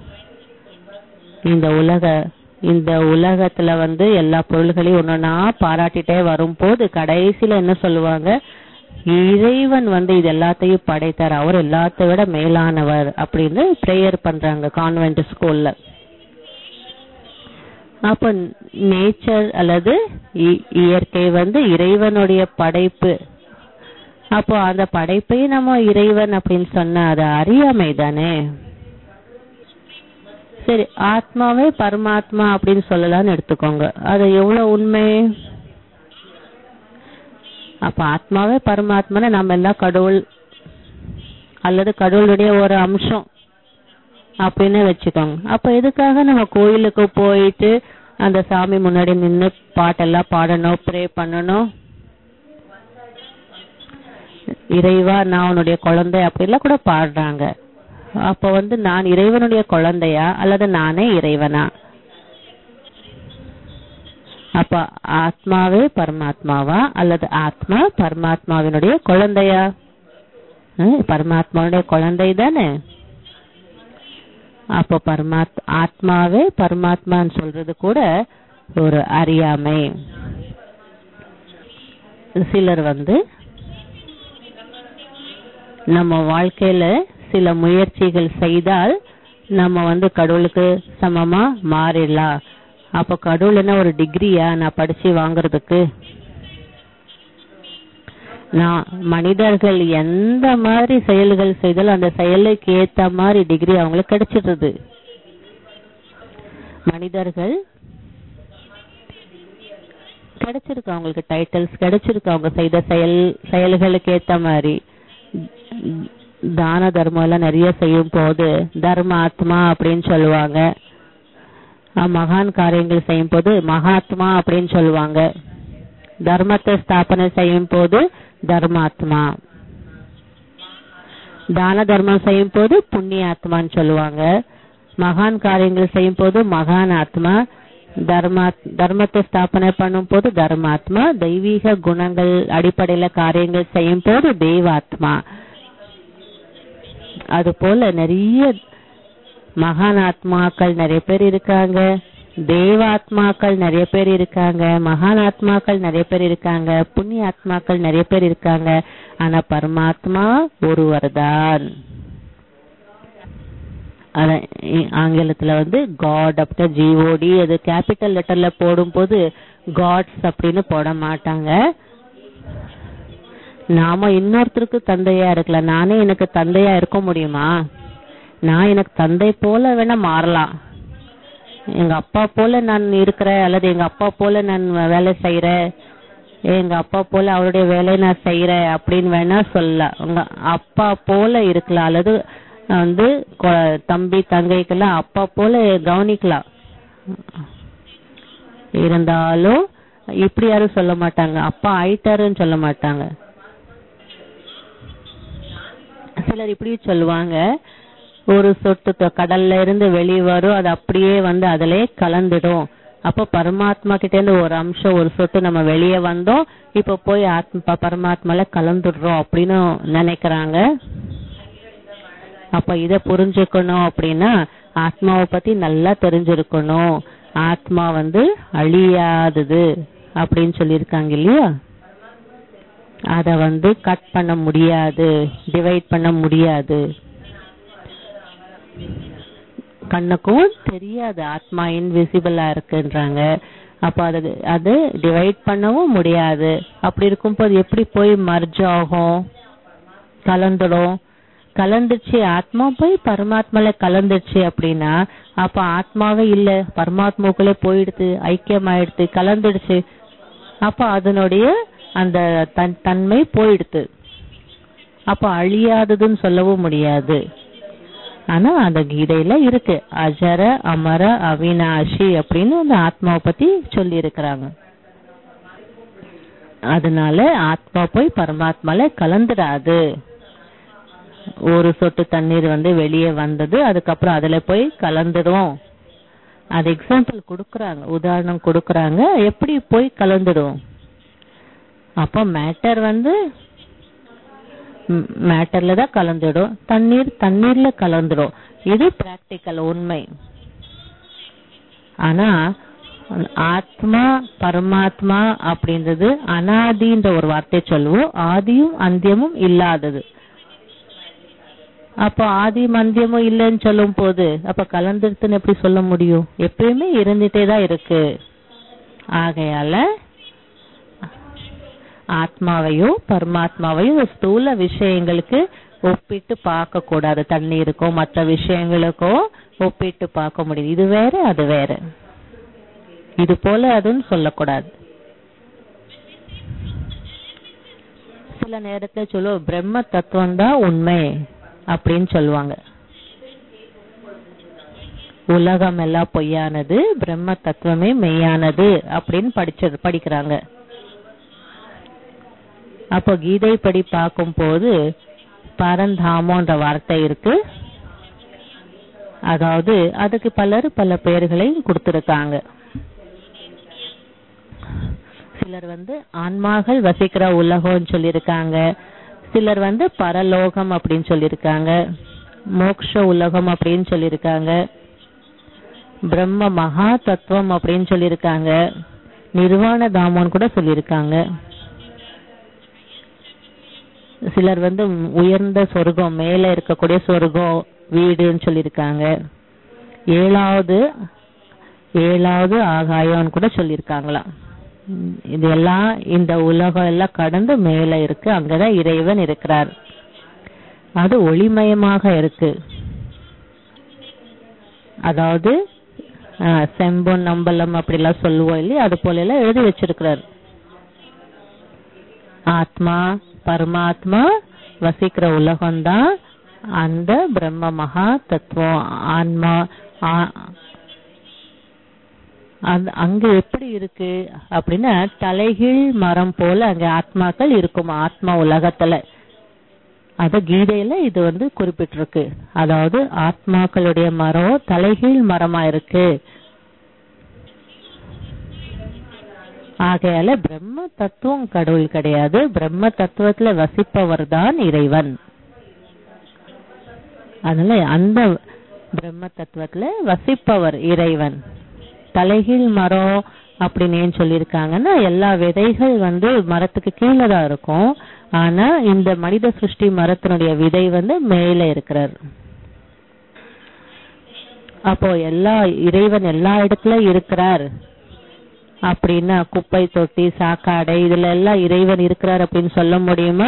இந்த உலக இந்த உலகத்துல வந்து எல்லா பொருள்களையும் ஒன்னொன்னா பாராட்டிட்டே வரும்போது கடைசியில என்ன சொல்லுவாங்க இறைவன் வந்து இது எல்லாத்தையும் படைத்தார் அவர் எல்லாத்தை விட மேலானவர் அப்படின்னு ப்ரேயர் பண்றாங்க கான்வென்ட் ஸ்கூல்ல அப்ப நேச்சர் அல்லது இ- இயற்கை வந்து இறைவனுடைய படைப்பு அப்போ அந்த படைப்பையும் நம்ம இறைவன் அப்படின்னு சொன்னா அது அறியாமை தானே சரி ஆத்மாவே பரமாத்மா அப்படின்னு சொல்லலாம்னு எடுத்துக்கோங்க அது எவ்வளவு உண்மை அப்ப ஆத்மாவே பரமாத்மானா நம்ம எல்லாம் கடவுள் அல்லது கடவுளுடைய ஒரு அம்சம் அப்படின்னு வச்சுக்கோங்க அப்ப எதுக்காக நம்ம கோயிலுக்கு போயிட்டு அந்த சாமி முன்னாடி நின்னு பாட்டெல்லாம் பாடணும் ப்ரே பண்ணணும் இறைவா நான் உன்னுடைய குழந்தை அப்படிலாம் கூட பாடுறாங்க அப்ப வந்து நான் இறைவனுடைய குழந்தையா அல்லது நானே இறைவனா அப்ப ஆத்மாவே பரமாத்மாவா அல்லது ஆத்மா பரமாத்மாவினுடைய குழந்தையா ஹம், பரமாத்மாவுடைய குழந்தை தானே அப்போ பரமாத் ஆத்மாவே பரமாத்மான்னு சொல்றது கூட ஒரு அறியாமை சிலர் வந்து நம்ம வாழ்க்கையில சில முயற்சிகள் செய்தால் நம்ம வந்து கடவுளுக்கு சமமா மாறிடலாம் அப்ப கடவுள் என்ன ஒரு டிகிரியா நான் படிச்சு வாங்குறதுக்கு நான் மனிதர்கள் எந்த மாதிரி செயல்கள் செய்தாலும் அந்த செயலுக்கு ஏத்த மாதிரி டிகிரி அவங்களுக்கு கிடைச்சிடுது மனிதர்கள் கிடைச்சிருக்கு அவங்களுக்கு டைட்டில்ஸ் கிடைச்சிருக்கு அவங்க செய்த செயல் செயல்களுக்கு ஏத்த மாதிரி தான தர்மம் எல்லாம் நிறைய செய்யும் போது தர்ம ஆத்மா அப்படின்னு சொல்லுவாங்க அஹ் மகான் காரியங்கள் செய்யும் போது மகாத்மா அப்படின்னு சொல்லுவாங்க தர்மத்தை ஸ்தாபனை செய்யும் போது தர்மாத்மா தான தர்மம் செய்யும் போது புண்ணியாத்மான்னு சொல்லுவாங்க மகான் காரியங்கள் செய்யும் போது மகான் ஆத்மா தர்மா தர்மத்தை ஸ்தாபனை பண்ணும் போது தர்மாத்மா தெய்வீக குணங்கள் அடிப்படையில காரியங்கள் செய்யும் போது தெய்வாத்மா அது போல நிறைய மகான் ஆத்மாக்கள் நிறைய பேர் இருக்காங்க தேவாத்மாக்கள் நிறைய பேர் இருக்காங்க மகான் ஆத்மாக்கள் நிறைய பேர் இருக்காங்க புண்ணிய ஆத்மாக்கள் நிறைய பேர் இருக்காங்க ஆனா பரமாத்மா ஒருவர் தான் அத இ- ஆங்கிலத்துல வந்து காட் அப்படி ஜிஓடி அது கேபிட்டல் லெட்டர்ல போடும்போது காட்ஸ் அப்படின்னு போட மாட்டாங்க நாம இன்னொருத்தருக்கு தந்தையா இருக்கலாம் நானே எனக்கு தந்தையா இருக்க முடியுமா நான் எனக்கு தந்தை போல வேணா மாறலாம் எங்க அப்பா போல நான் இருக்கிறேன் அல்லது எங்க அப்பா போல நான் வேலை செய்யறேன் எங்க அப்பா போல அவருடைய வேலையை நான் செய்யறேன் அப்படின்னு வேணா சொல்லலாம் உங்க அப்பா போல இருக்கலாம் அல்லது வந்து கொ- தம்பி தங்கைக்கெல்லாம் அப்பா போல கவனிக்கலாம் இருந்தாலும் இப்படி யாரும் சொல்ல மாட்டாங்க அப்பா ஆயிட்டாருன்னு சொல்ல மாட்டாங்க சிலர் இப்படி சொல்லுவாங்க ஒரு சொட்டு த- கடல்ல இருந்து வெளியே வரும் அது அப்படியே வந்து அதிலே கலந்துடும் அப்ப பரமாத்மா கிட்ட இருந்து ஒரு அம்சம் ஒரு சொட்டு நம்ம வெளியே வந்தோம் இப்ப போய் ஆத்ம பரமாத்மால கலந்துடுறோம் அப்படின்னு நினைக்கிறாங்க அப்ப இத புரிஞ்சுக்கணும் அப்படின்னா ஆத்மாவை பத்தி நல்லா தெரிஞ்சிருக்கணும் ஆத்மா வந்து அழியாதது அப்படின்னு சொல்லியிருக்காங்க இல்லையா அத வந்து கட் பண்ண முடியாது டிவைட் பண்ண முடியாது கண்ணுக்கும் தெரியாது ஆத்மா இன்விசிபிளா இருக்குன்றாங்க அப்ப அது அது டிவைட் பண்ணவும் முடியாது அப்படி இருக்கும்போது எப்படி போய் மர்ஜ் ஆகும் கலந்துடும் கலந்துச்சு ஆத்மா போய் பரமாத்மால கலந்துச்சு அப்படின்னா அப்ப ஆத்மாவே இல்ல பரமாத்மாவுக்குள்ளே போயிடுது ஐக்கியமாயிடுது கலந்துடுச்சு அப்ப அதனுடைய அந்த தன் தன்மை போயிடுது அப்ப அழியாததுன்னு சொல்லவும் முடியாது ஆனா அந்த கீதையில இருக்கு அஜர அமர அவினாஷி அப்படின்னு அந்த ஆத்மாவை பத்தி சொல்லி இருக்கிறாங்க அதனால ஆத்மா போய் பரமாத்மால கலந்துடாது ஒரு சொட்டு தண்ணீர் வந்து வெளியே வந்தது அதுக்கப்புறம் அதுல போய் கலந்துடும் அது எக்ஸாம்பிள் கொடுக்கறாங்க உதாரணம் கொடுக்கறாங்க எப்படி போய் கலந்துடும் அப்ப மேட்டர் வந்து மேட்டர்ல தான் கலந்துடும் தண்ணீர் தண்ணீர்ல கலந்துடும் இது பிராக்டிக்கல் உண்மை ஆனா ஆத்மா பரமாத்மா அப்படின்றது அனாதின்ற ஒரு வார்த்தை சொல்லுவோம் ஆதியும் அந்தியமும் இல்லாதது அப்ப ஆதி மந்தியமும் இல்லைன்னு சொல்லும் போது அப்ப கலந்துருத்துன்னு எப்படி சொல்ல முடியும் எப்பயுமே இருந்துட்டே தான் இருக்கு ஆகையால ஆத்மாவையும் பரமாத்மாவையும் ஸ்தூல விஷயங்களுக்கு ஒப்பிட்டு பார்க்க கூடாது தண்ணீருக்கோ மற்ற விஷயங்களுக்கோ ஒப்பிட்டு பார்க்க முடியுது இது வேற அது வேற இது போல அதுன்னு சொல்லக்கூடாது சில நேரத்துல சொல்லுவோம் பிரம்ம தத்துவம் தான் உண்மை அப்படின்னு சொல்லுவாங்க உலகம் எல்லாம் பொய்யானது பிரம்ம தத்துவமே மெய்யானது அப்படின்னு படிச்சது படிக்கிறாங்க அப்போ கீதை படி பார்க்கும்போது பரந்தாமோன்ற வார்த்தை இருக்கு அதாவது அதுக்கு பலர் பல பெயர்களையும் கொடுத்திருக்காங்க சிலர் வந்து ஆன்மாகள் வசிக்கிற உலகம்னு சொல்லியிருக்காங்க சிலர் வந்து பரலோகம் அப்படின்னு சொல்லியிருக்காங்க மோக்ஷ உலகம் அப்படின்னு சொல்லியிருக்காங்க பிரம்ம மகா தத்துவம் அப்படின்னு சொல்லியிருக்காங்க நிர்வாண தாமோன்னு கூட சொல்லியிருக்காங்க சிலர் வந்து உயர்ந்த சொர்க்கம் மேல இருக்கக்கூடிய சொர்க்கம் வீடுன்னு சொல்லியிருக்காங்க ஏழாவது ஏழாவது ஆகாயம்னு கூட சொல்லியிருக்காங்களாம் உம் இதெல்லாம் இந்த உலகம் எல்லாம் கடந்து மேல இருக்கு அங்கதான் இறைவன் இருக்கிறார் அது ஒளிமயமாக இருக்கு அதாவது ஆஹ், செம்பொன் நம்பலம் அப்படிலாம் சொல்லுவோம் இல்லையா அது போல எல்லாம் எழுதி வச்சிருக்கிறார் ஆத்மா பரமாத்மா வசிக்கிற உலகம்தான் அந்த பிரம்ம மகா தத்துவம் ஆன்மா ஆ- அந்த அங்க எப்படி இருக்கு அப்படின்னா தலைகீழ் மரம் போல அங்க ஆத்மாக்கள் இருக்கும் ஆத்மா உலகத்துல அத கீதையில இது வந்து குறிப்பிட்டிருக்கு அதாவது ஆத்மாக்களுடைய மரம் தலைகீழ் மரமா இருக்கு ஆகையால பிரம்ம தத்துவம் கடவுள் கிடையாது பிரம்ம தத்துவத்துல வசிப்பவர் தான் இறைவன் அதனால அந்த பிரம்ம தத்துவத்துல வசிப்பவர் இறைவன் தலைகீழ் மரம் அப்படின்னு ஏன் சொல்லியிருக்காங்கன்னா எல்லா விதைகள் வந்து மரத்துக்கு கீழே தான் இருக்கும் ஆனா இந்த மனித சிருஷ்டி மரத்தினுடைய விதை வந்து மேலே இருக்கிறார் அப்போ எல்லா இறைவன் எல்லா இடத்துல இருக்கிறார் அப்படின்னா குப்பை தொட்டி சாக்காடை இதுல எல்லாம் இறைவன் இருக்கிறார் அப்படின்னு சொல்ல முடியுமா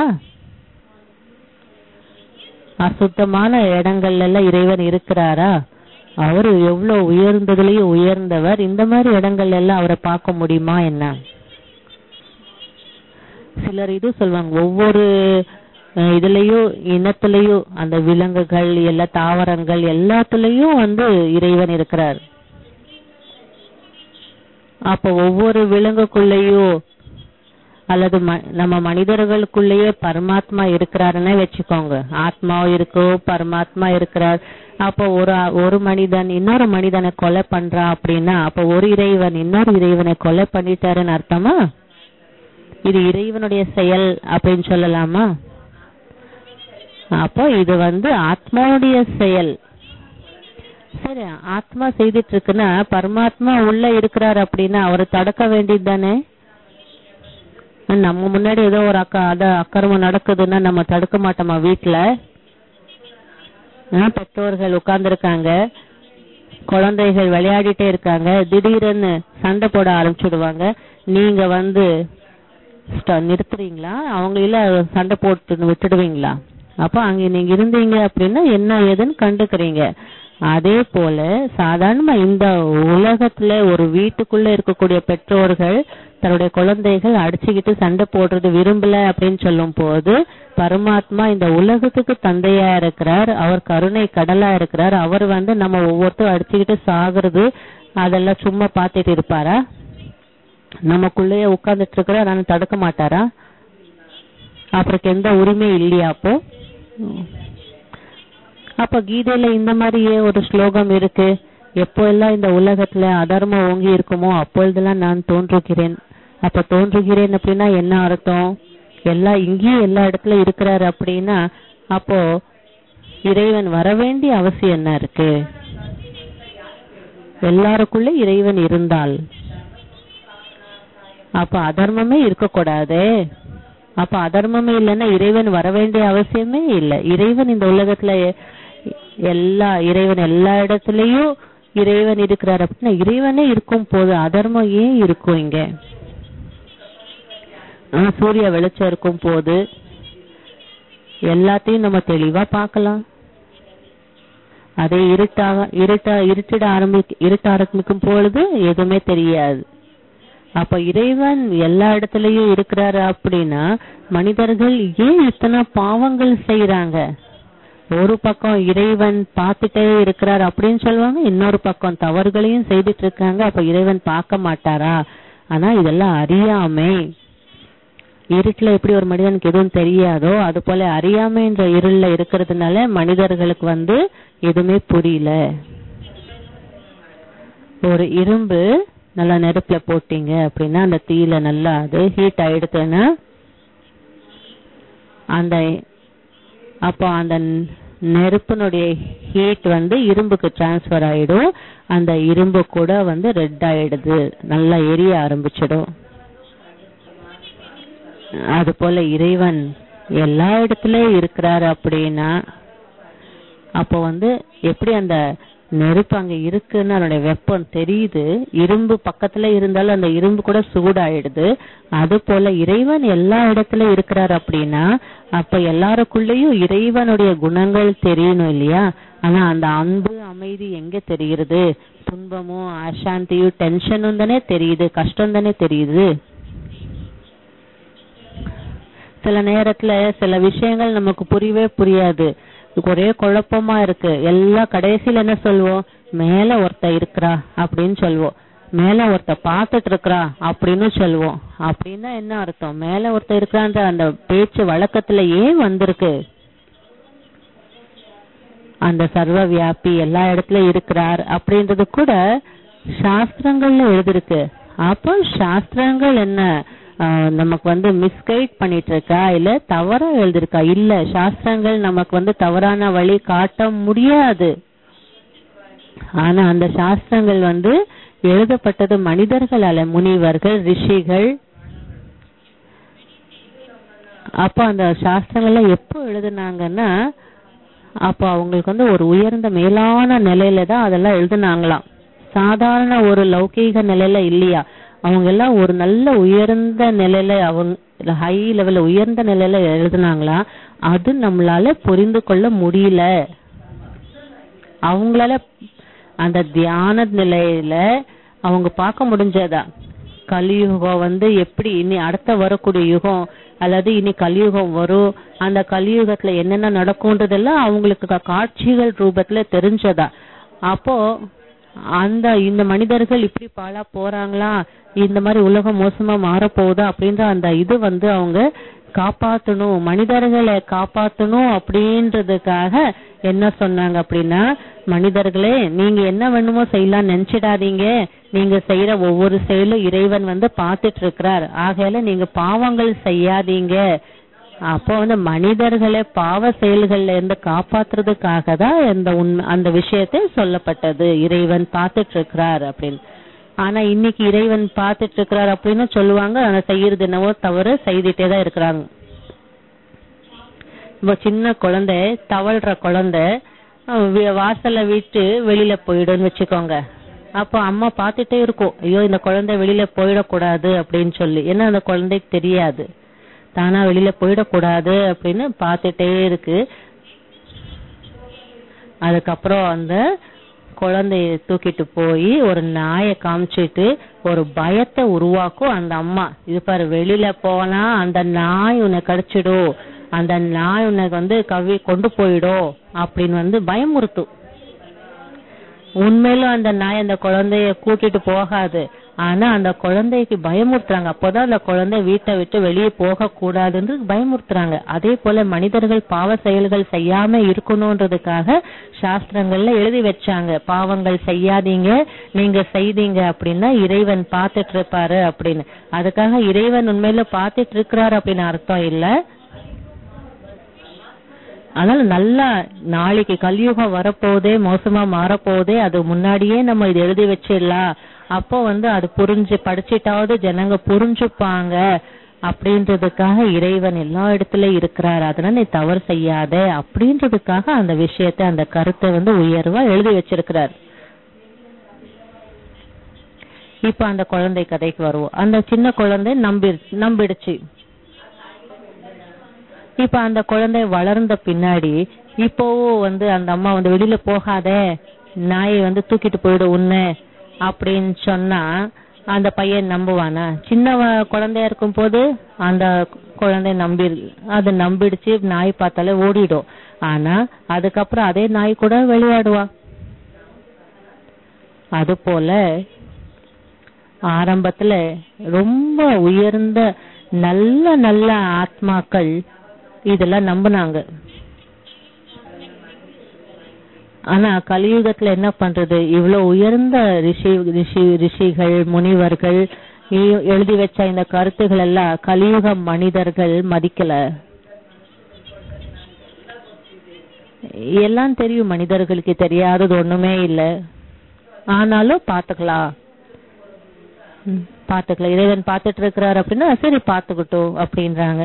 அசுத்தமான இடங்கள்ல எல்லாம் இறைவன் இருக்கிறாரா அவரு எவ்வளவு உயர்ந்ததுலயும் உயர்ந்தவர் இந்த மாதிரி இடங்கள்ல எல்லாம் அவரை பார்க்க முடியுமா என்ன சிலர் இது சொல்லுவாங்க ஒவ்வொரு அஹ், இதுலயும் இனத்திலயும் அந்த விலங்குகள் எல்லா தாவரங்கள் எல்லாத்துலயும் வந்து இறைவன் இருக்கிறார் அப்ப ஒவ்வொரு விலங்குக்குள்ளேயும் அல்லது ம- நம்ம மனிதர்களுக்குள்ளேயே பரமாத்மா இருக்கிறாருன்னே வச்சுக்கோங்க ஆத்மாவும் இருக்கு பரமாத்மா இருக்கிறார் அப்போ ஒரு ஆ- ஒரு மனிதன் இன்னொரு மனிதனை கொலை பண்றான் அப்படின்னா அப்போ ஒரு இறைவன் இன்னொரு இறைவனை கொலை பண்ணிட்டாருன்னு அர்த்தமா இது இறைவனுடைய செயல் அப்படின்னு சொல்லலாமா அப்போ இது வந்து ஆத்மாவுடைய செயல் சரி ஆத்மா செய்துட்டு இருக்குன்னா பரமாத்மா உள்ள இருக்கிறார் அப்படின்னா அவரை தடுக்க வேண்டியது தானே நம்ம முன்னாடி ஏதோ ஒரு அக்கா அத அக்கிரமம் நடக்குதுன்னா நம்ம தடுக்க மாட்டோமா வீட்டுல ஆ, பெற்றோர்கள் உட்கார்ந்துருக்காங்க குழந்தைகள் விளையாடிட்டே இருக்காங்க திடீர்னு சண்டை போட ஆரம்பிச்சுடுவாங்க நீங்க வந்து ஸ்ட- நிறுத்துறீங்களா அவங்க இல்ல சண்டை போட்டு விட்டுடுவீங்களா அப்ப அங்க நீங்க இருந்தீங்க அப்படின்னா என்ன ஏதுன்னு கண்டுக்கிறீங்க அதே போல சாதாரணமா இந்த உலகத்துல ஒரு வீட்டுக்குள்ள இருக்கக்கூடிய பெற்றோர்கள் தன்னுடைய குழந்தைகள் அடிச்சுக்கிட்டு சண்டை போடுறது விரும்பல அப்படின்னு சொல்லும் போது பரமாத்மா இந்த உலகத்துக்கு தந்தையா இருக்கிறார் அவர் கருணை கடலா இருக்கிறார் அவர் வந்து நம்ம ஒவ்வொருத்தரும் அடிச்சுக்கிட்டு சாகுறது அதெல்லாம் சும்மா பார்த்துட்டு இருப்பாரா நமக்குள்ளேயே உட்கார்ந்துட்டு இருக்கிற நான் தடுக்க மாட்டாரா அப்புறம் எந்த உரிமை இல்லையா அப்போ ம். அப்ப கீதையில இந்த மாதிரியே ஒரு ஸ்லோகம் இருக்கு எப்போ எல்லாம் இந்த உலகத்துல அதர்மம் ஓங்கி இருக்குமோ அப்பொழுதெல்லாம் நான் தோன்றுகிறேன் அப்ப தோன்றுகிறேன் அப்படின்னா என்ன அர்த்தம் எல்லா இங்கேயும் எல்லா இடத்துல இருக்கிறாரு அப்படின்னா அப்போ இறைவன் வர வேண்டிய அவசியம் என்ன இருக்கு எல்லாருக்குள்ள இறைவன் இருந்தால் அப்ப அதர்மமே இருக்கக்கூடாதே அப்ப அதர்மமே இல்லைன்னா இறைவன் வர வேண்டிய அவசியமே இல்லை இறைவன் இந்த உலகத்துல எ- எல்லா இறைவன் எல்லா இடத்துலயும் இறைவன் இருக்கிறார் அப்படின்னா இறைவனே இருக்கும் போது அதர்மம் ஏன் இருக்கும் இங்க ஆ, சூரிய வெளிச்சம் இருக்கும் போது எல்லாத்தையும் நம்ம தெளிவா பார்க்கலாம் அதே இருட்டாக இருட்ட இருட்டிட ஆரம்பி இருட்ட ஆரம்பிக்கும் பொழுது எதுவுமே தெரியாது அப்ப இறைவன் எல்லா இடத்துலயும் இருக்கிறாரு அப்படின்னா மனிதர்கள் ஏன் இத்தனை பாவங்கள் செய்யறாங்க ஒரு பக்கம் இறைவன் பார்த்துட்டே இருக்கிறார் அப்படின்னு சொல்லுவாங்க இன்னொரு பக்கம் தவறுகளையும் செய்துட்டு இருக்காங்க அப்ப இறைவன் பார்க்க மாட்டாரா ஆனா இதெல்லாம் அறியாமை இருட்டுல எப்படி ஒரு மனிதனுக்கு எதுவும் தெரியாதோ அது போல அறியாமை என்ற இருள்ல இருக்கிறதுனால மனிதர்களுக்கு வந்து எதுவுமே புரியல ஒரு இரும்பு நல்லா நெருப்புல போட்டீங்க அப்படின்னா அந்த தீயில நல்லா அது ஹீட் ஆயிடுதுன்னா அந்த அப்போ அந்த நெருப்பினுடைய ஹீட் வந்து இரும்புக்கு டிரான்ஸ்ஃபர் ஆயிடும் அந்த இரும்பு கூட வந்து ரெட் ஆயிடுது நல்லா எரிய ஆரம்பிச்சிடும் அது போல இறைவன் எல்லா இடத்துலயும் இருக்கிறாரு அப்படின்னா அப்போ வந்து எப்படி அந்த நெருப்பு அங்க இருக்குன்னு அதனுடைய வெப்பம் தெரியுது இரும்பு பக்கத்துல இருந்தாலும் அந்த இரும்பு கூட சூடாயிடுது அது போல இறைவன் எல்லா இடத்துலயும் இருக்கிறார் அப்படின்னா அப்ப எல்லாருக்குள்ளேயும் இறைவனுடைய குணங்கள் தெரியணும் இல்லையா ஆனா அந்த அன்பு அமைதி எங்க தெரிகிறது துன்பமும் அசாந்தியும் டென்ஷனும் தானே தெரியுது கஷ்டம் தானே தெரியுது சில நேரத்துல சில விஷயங்கள் நமக்கு புரியவே புரியாது ஒரே குழப்பமா இருக்கு எல்லாம் கடைசியில என்ன சொல்வோம் மேல ஒருத்த இருக்கிறா அப்படின்னு சொல்வோம் மேல ஒருத்த பாத்துட்டு இருக்கிறா அப்படின்னு சொல்வோம் அப்படின்னா என்ன அர்த்தம் மேல ஒருத்த இருக்கிறான்ற அந்த பேச்சு வழக்கத்துல ஏன் வந்திருக்கு அந்த சர்வ வியாபி எல்லா இடத்துலயும் இருக்கிறார் அப்படின்றது கூட சாஸ்திரங்கள்ல எழுதிருக்கு அப்போ சாஸ்திரங்கள் என்ன ஆஹ் நமக்கு வந்து மிஸ்கைட் பண்ணிட்டு இருக்கா இல்ல தவறா எழுதிருக்கா இல்ல சாஸ்திரங்கள் நமக்கு வந்து தவறான வழி காட்ட முடியாது ஆனா அந்த சாஸ்திரங்கள் வந்து எழுதப்பட்டது மனிதர்கள் அல்ல முனிவர்கள் ரிஷிகள் அப்ப அந்த சாஸ்திரங்கள்ல எப்போ எழுதுனாங்கன்னா அப்போ அவங்களுக்கு வந்து ஒரு உயர்ந்த மேலான நிலையில தான் அதெல்லாம் எழுதுனாங்களாம் சாதாரண ஒரு லௌகீக நிலையில இல்லையா அவங்க எல்லாம் ஒரு நல்ல உயர்ந்த நிலையில அவங்க ஹை லெவல்ல உயர்ந்த நிலையில எழுதுனாங்களா அது நம்மளால புரிந்து கொள்ள முடியல அவங்களால அந்த தியான நிலையில அவங்க பார்க்க முடிஞ்சதா கலியுகம் வந்து எப்படி இனி அடுத்த வரக்கூடிய யுகம் அல்லது இனி கலியுகம் வரும் அந்த கலியுகத்துல என்னென்ன நடக்கும்ன்றதெல்லாம் அவங்களுக்கு கா- காட்சிகள் ரூபத்துல தெரிஞ்சதா அப்போ அந்த இந்த மனிதர்கள் இப்படி பாழா போறாங்களா இந்த மாதிரி உலகம் மோசமா மாறப்போகுதா அப்படின்ற அந்த இது வந்து அவங்க காப்பாத்தணும் மனிதர்களை காப்பாத்தணும் அப்படின்றதுக்காக என்ன சொன்னாங்க அப்படின்னா மனிதர்களே நீங்க என்ன வேணுமோ செய்யலாம் நினைச்சிடாதீங்க நீங்க செய்யற ஒவ்வொரு செயலும் இறைவன் வந்து பார்த்துட்டு இருக்கிறார் ஆகையால நீங்க பாவங்கள் செய்யாதீங்க அப்போ வந்து மனிதர்களை பாவ செயல்கள்ல இருந்து காப்பாத்துறதுக்காக தான் இந்த உண்மை அந்த விஷயத்தை சொல்லப்பட்டது இறைவன் பார்த்துட்டு இருக்கிறார் அப்படின்னு ஆனா இன்னைக்கு இறைவன் பார்த்துட்டு இருக்கிறார் அப்படின்னு சொல்லுவாங்க ஆனா செய்யறது என்னவோ தவறு செய்துட்டே தான் இருக்கிறாங்க இப்போ சின்ன குழந்தை தவழ்ற குழந்தை அஹ் வி- வாசல்ல விட்டு வெளியில போயிடுன்னு வச்சுக்கோங்க அப்போ அம்மா பார்த்துட்டே இருக்கும் ஐயோ இந்த குழந்தை வெளியில போயிடக்கூடாது அப்படின்னு சொல்லி ஏன்னா அந்த குழந்தைக்கு தெரியாது தானா வெளியில போயிடக்கூடாது அப்படின்னு பார்த்துட்டே இருக்கு அதுக்கப்புறம் அந்த குழந்தைய தூக்கிட்டு போய் ஒரு நாயை காமிச்சிட்டு ஒரு பயத்தை உருவாக்கும் அந்த அம்மா இது பாரு வெளியில போனா அந்த நாய் உன்னை கடிச்சிடும் அந்த நாய் உன்னை வந்து கவி கொண்டு போயிடும் அப்படின்னு வந்து பயமுறுத்தும் உண்மையிலும் அந்த நாய் அந்த குழந்தைய கூட்டிட்டு போகாது ஆனா அந்த குழந்தைக்கு பயமுறுத்துறாங்க அப்போதான் அந்த குழந்தை வீட்டை விட்டு வெளியே போக கூடாதுன்னு பயமுறுத்துறாங்க அதே போல மனிதர்கள் பாவ செயல்கள் செய்யாம இருக்கணும்ன்றதுக்காக சாஸ்திரங்கள்ல எழுதி வச்சாங்க பாவங்கள் செய்யாதீங்க நீங்க செய்தீங்க அப்படின்னா இறைவன் பார்த்துட்டு இருப்பாரு அப்படின்னு அதுக்காக இறைவன் உண்மையில பார்த்துட்டு இருக்கிறாரு அப்படின்னு அர்த்தம் இல்ல அதனால நல்லா நாளைக்கு கலியுகம் வரப்போதே மோசமா மாறப்போதே அது முன்னாடியே நம்ம இது எழுதி வச்சிடலாம் அப்போ வந்து அது புரிஞ்சு படிச்சிட்டாவது ஜனங்க புரிஞ்சுப்பாங்க அப்படின்றதுக்காக இறைவன் எல்லா இடத்துலயும் இருக்கிறார் அதனால நீ தவறு செய்யாத அப்படின்றதுக்காக அந்த விஷயத்தை அந்த கருத்தை வந்து உயர்வா எழுதி வச்சிருக்கிறார் இப்ப அந்த குழந்தை கதைக்கு வருவோம் அந்த சின்ன குழந்தை நம்பி நம்பிடுச்சு இப்ப அந்த குழந்தை வளர்ந்த பின்னாடி இப்போவும் வந்து அந்த அம்மா வந்து வெளியில போகாத நாயை வந்து தூக்கிட்டு போயிடு உன்னை அப்படின்னு சொன்னா அந்த பையன் நம்புவானா சின்ன வ- குழந்தையா இருக்கும் போது அந்த குழந்தை நம்பி அது நம்பிடுச்சு நாய் பார்த்தாலே ஓடிடும் ஆனா அதுக்கப்புறம் அதே நாய் கூட விளையாடுவா அது போல ஆரம்பத்துல ரொம்ப உயர்ந்த நல்ல நல்ல ஆத்மாக்கள் இதெல்லாம் நம்புனாங்க ஆனா கலியுகத்துல என்ன பண்றது இவ்வளவு உயர்ந்த ரிஷி ரிஷி ரிஷிகள் முனிவர்கள் எ- எழுதி வச்ச இந்த கருத்துகள் எல்லாம் கலியுக மனிதர்கள் மதிக்கல எல்லாம் தெரியும் மனிதர்களுக்கு தெரியாதது ஒண்ணுமே இல்ல ஆனாலும் பாத்துக்கலாம் ம், பாத்துக்கலாம் இறைவன் பாத்துட்டு இருக்கிறார் அப்படின்னா சரி பாத்துக்கிட்டோம் அப்படின்றாங்க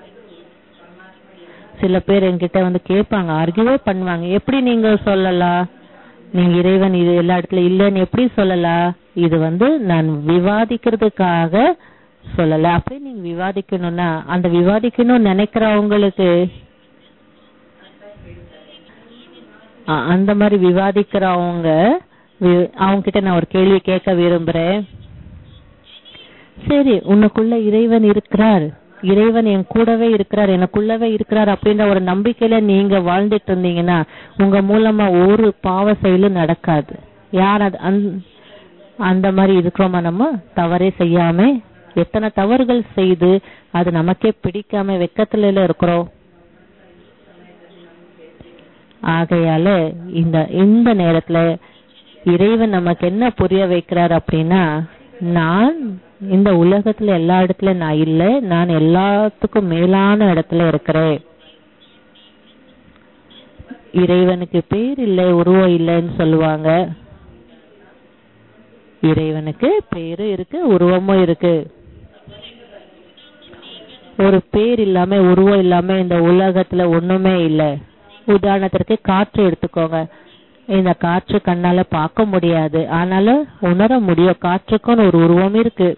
சில பேர் என்கிட்ட வந்து கேட்பாங்க ஆர்கியூவே பண்ணுவாங்க எப்படி நீங்க சொல்லலாம் நீங்க இறைவன் இது எல்லா இடத்துல இல்லைன்னு எப்படி சொல்லலாம் இது வந்து நான் விவாதிக்கிறதுக்காக சொல்லல அப்படி நீங்க விவாதிக்கணும்னா அந்த விவாதிக்கணும்னு நினைக்கிறவங்களுக்கு அ- அந்த மாதிரி விவாதிக்கிறவங்க வி- அவங்க கிட்ட நான் ஒரு கேள்வி கேட்க விரும்புறேன் சரி உனக்குள்ள இறைவன் இருக்கிறார் இறைவன் என் கூடவே இருக்கிறார் எனக்குள்ளவே இருக்கிறார் அப்படின்ற ஒரு நம்பிக்கையில நீங்க வாழ்ந்துட்டு இருந்தீங்கன்னா உங்க மூலமா ஒரு பாவ செயலும் நடக்காது யார் அது அந்த- அந்த மாதிரி இருக்கிறோமா நம்ம தவறே செய்யாம எத்தனை தவறுகள் செய்து அது நமக்கே பிடிக்காம வெக்கத்துல இருக்கிறோம் ஆகையால இந்த இந்த நேரத்துல இறைவன் நமக்கு என்ன புரிய வைக்கிறார் அப்படின்னா நான் இந்த உலகத்துல எல்லா இடத்துல நான் இல்ல நான் எல்லாத்துக்கும் மேலான இடத்துல இருக்கிறேன் இறைவனுக்கு பேர் இல்லை உருவம் இல்லைன்னு சொல்லுவாங்க இறைவனுக்கு பேரு இருக்கு உருவமும் இருக்கு ஒரு பேர் இல்லாம உருவம் இல்லாம இந்த உலகத்துல ஒண்ணுமே இல்ல உதாரணத்திற்கு காற்று எடுத்துக்கோங்க இந்த காற்று கண்ணால பார்க்க முடியாது ஆனாலும் உணர முடியும் காற்றுக்குன்னு ஒரு உருவம் இருக்கு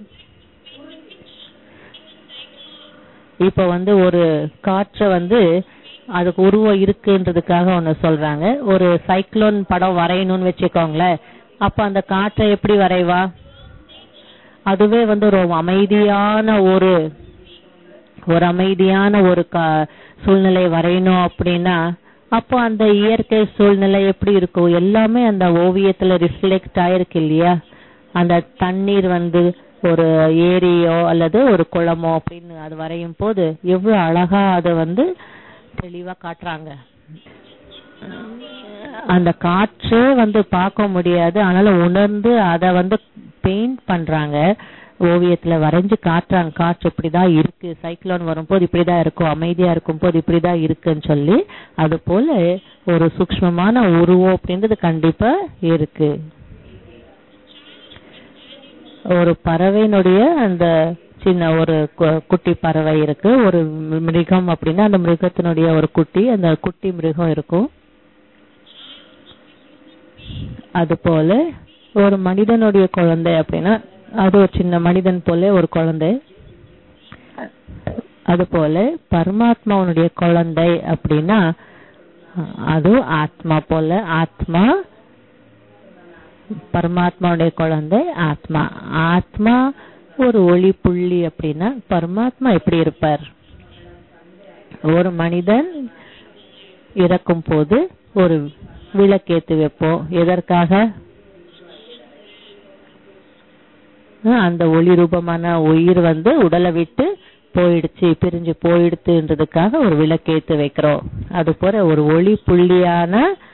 இப்ப வந்து ஒரு காற்றை வந்து அதுக்கு உருவம் இருக்குன்றதுக்காக ஒண்ணு சொல்றாங்க ஒரு சைக்ளோன் படம் வரையணும்னு வச்சுக்கோங்களேன் அப்ப அந்த காற்றை எப்படி வரைவா அதுவே வந்து ஒரு அமைதியான ஒரு ஒரு அமைதியான ஒரு கா- சூழ்நிலை வரையணும் அப்படின்னா அப்போ அந்த இயற்கை சூழ்நிலை எப்படி இருக்கும் எல்லாமே அந்த ஓவியத்துல ரிஃப்ளெக்ட் ஆயிருக்கு இல்லையா அந்த தண்ணீர் வந்து ஒரு ஏரியோ அல்லது ஒரு குளமோ அப்படின்னு அது வரையும் போது எவ்வளவு அழகா அதை வந்து தெளிவா காட்டுறாங்க அந்த காற்றே வந்து பார்க்க முடியாது ஆனாலும் உணர்ந்து அத வந்து பெயிண்ட் பண்றாங்க ஓவியத்துல வரைஞ்சு காட்டுறாங்க காற்று இப்படிதான் இருக்கு சைக்ளோன் வரும்போது இப்படிதான் இருக்கும் அமைதியா இருக்கும் போது இப்படிதான் இருக்குன்னு சொல்லி அது போல ஒரு சூக்ஷ்மமான உருவம் அப்படின்றது கண்டிப்பா இருக்கு ஒரு பறவையினுடைய அந்த சின்ன ஒரு கு- குட்டி பறவை இருக்கு ஒரு மிருகம் அப்படின்னா அந்த மிருகத்தினுடைய ஒரு குட்டி அந்த குட்டி மிருகம் இருக்கும் அது போல ஒரு மனிதனுடைய குழந்தை அப்படின்னா அது ஒரு சின்ன மனிதன் போல ஒரு குழந்தை அது போல பரமாத்மாவுடைய குழந்தை அப்படின்னா அது ஆத்மா போல ஆத்மா பரமாத்மாவுடைய குழந்தை ஆத்மா ஆத்மா ஒரு ஒளி புள்ளி அப்படின்னா பரமாத்மா எப்படி இருப்பார் ஒரு மனிதன் இறக்கும் போது ஒரு விளக்கேத்து வைப்போம் எதற்காக அஹ் அந்த ஒளி ரூபமான உயிர் வந்து உடலை விட்டு போயிடுச்சு பிரிஞ்சு போயிடுச்சுன்றதுக்காக ஒரு விளக்கேத்து வைக்கிறோம் அது போல ஒரு ஒளி புள்ளியான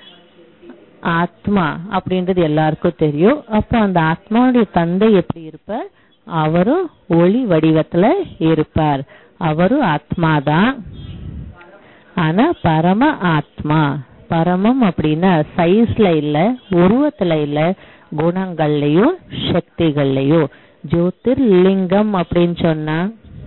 ஆத்மா அப்படின்றது எல்லாருக்கும் தெரியும் அப்ப அந்த ஆத்மாவுடைய தந்தை எப்படி இருப்பார் அவரும் ஒளி வடிவத்துல இருப்பார் அவரும் ஆத்மாதான் ஆனா பரம ஆத்மா பரமம் அப்படின்னா சைஸ்ல இல்ல உருவத்துல இல்ல குணங்கள்லயும் சக்திகள்லயும் ஜோதிர்லிங்கம் அப்படின்னு சொன்னா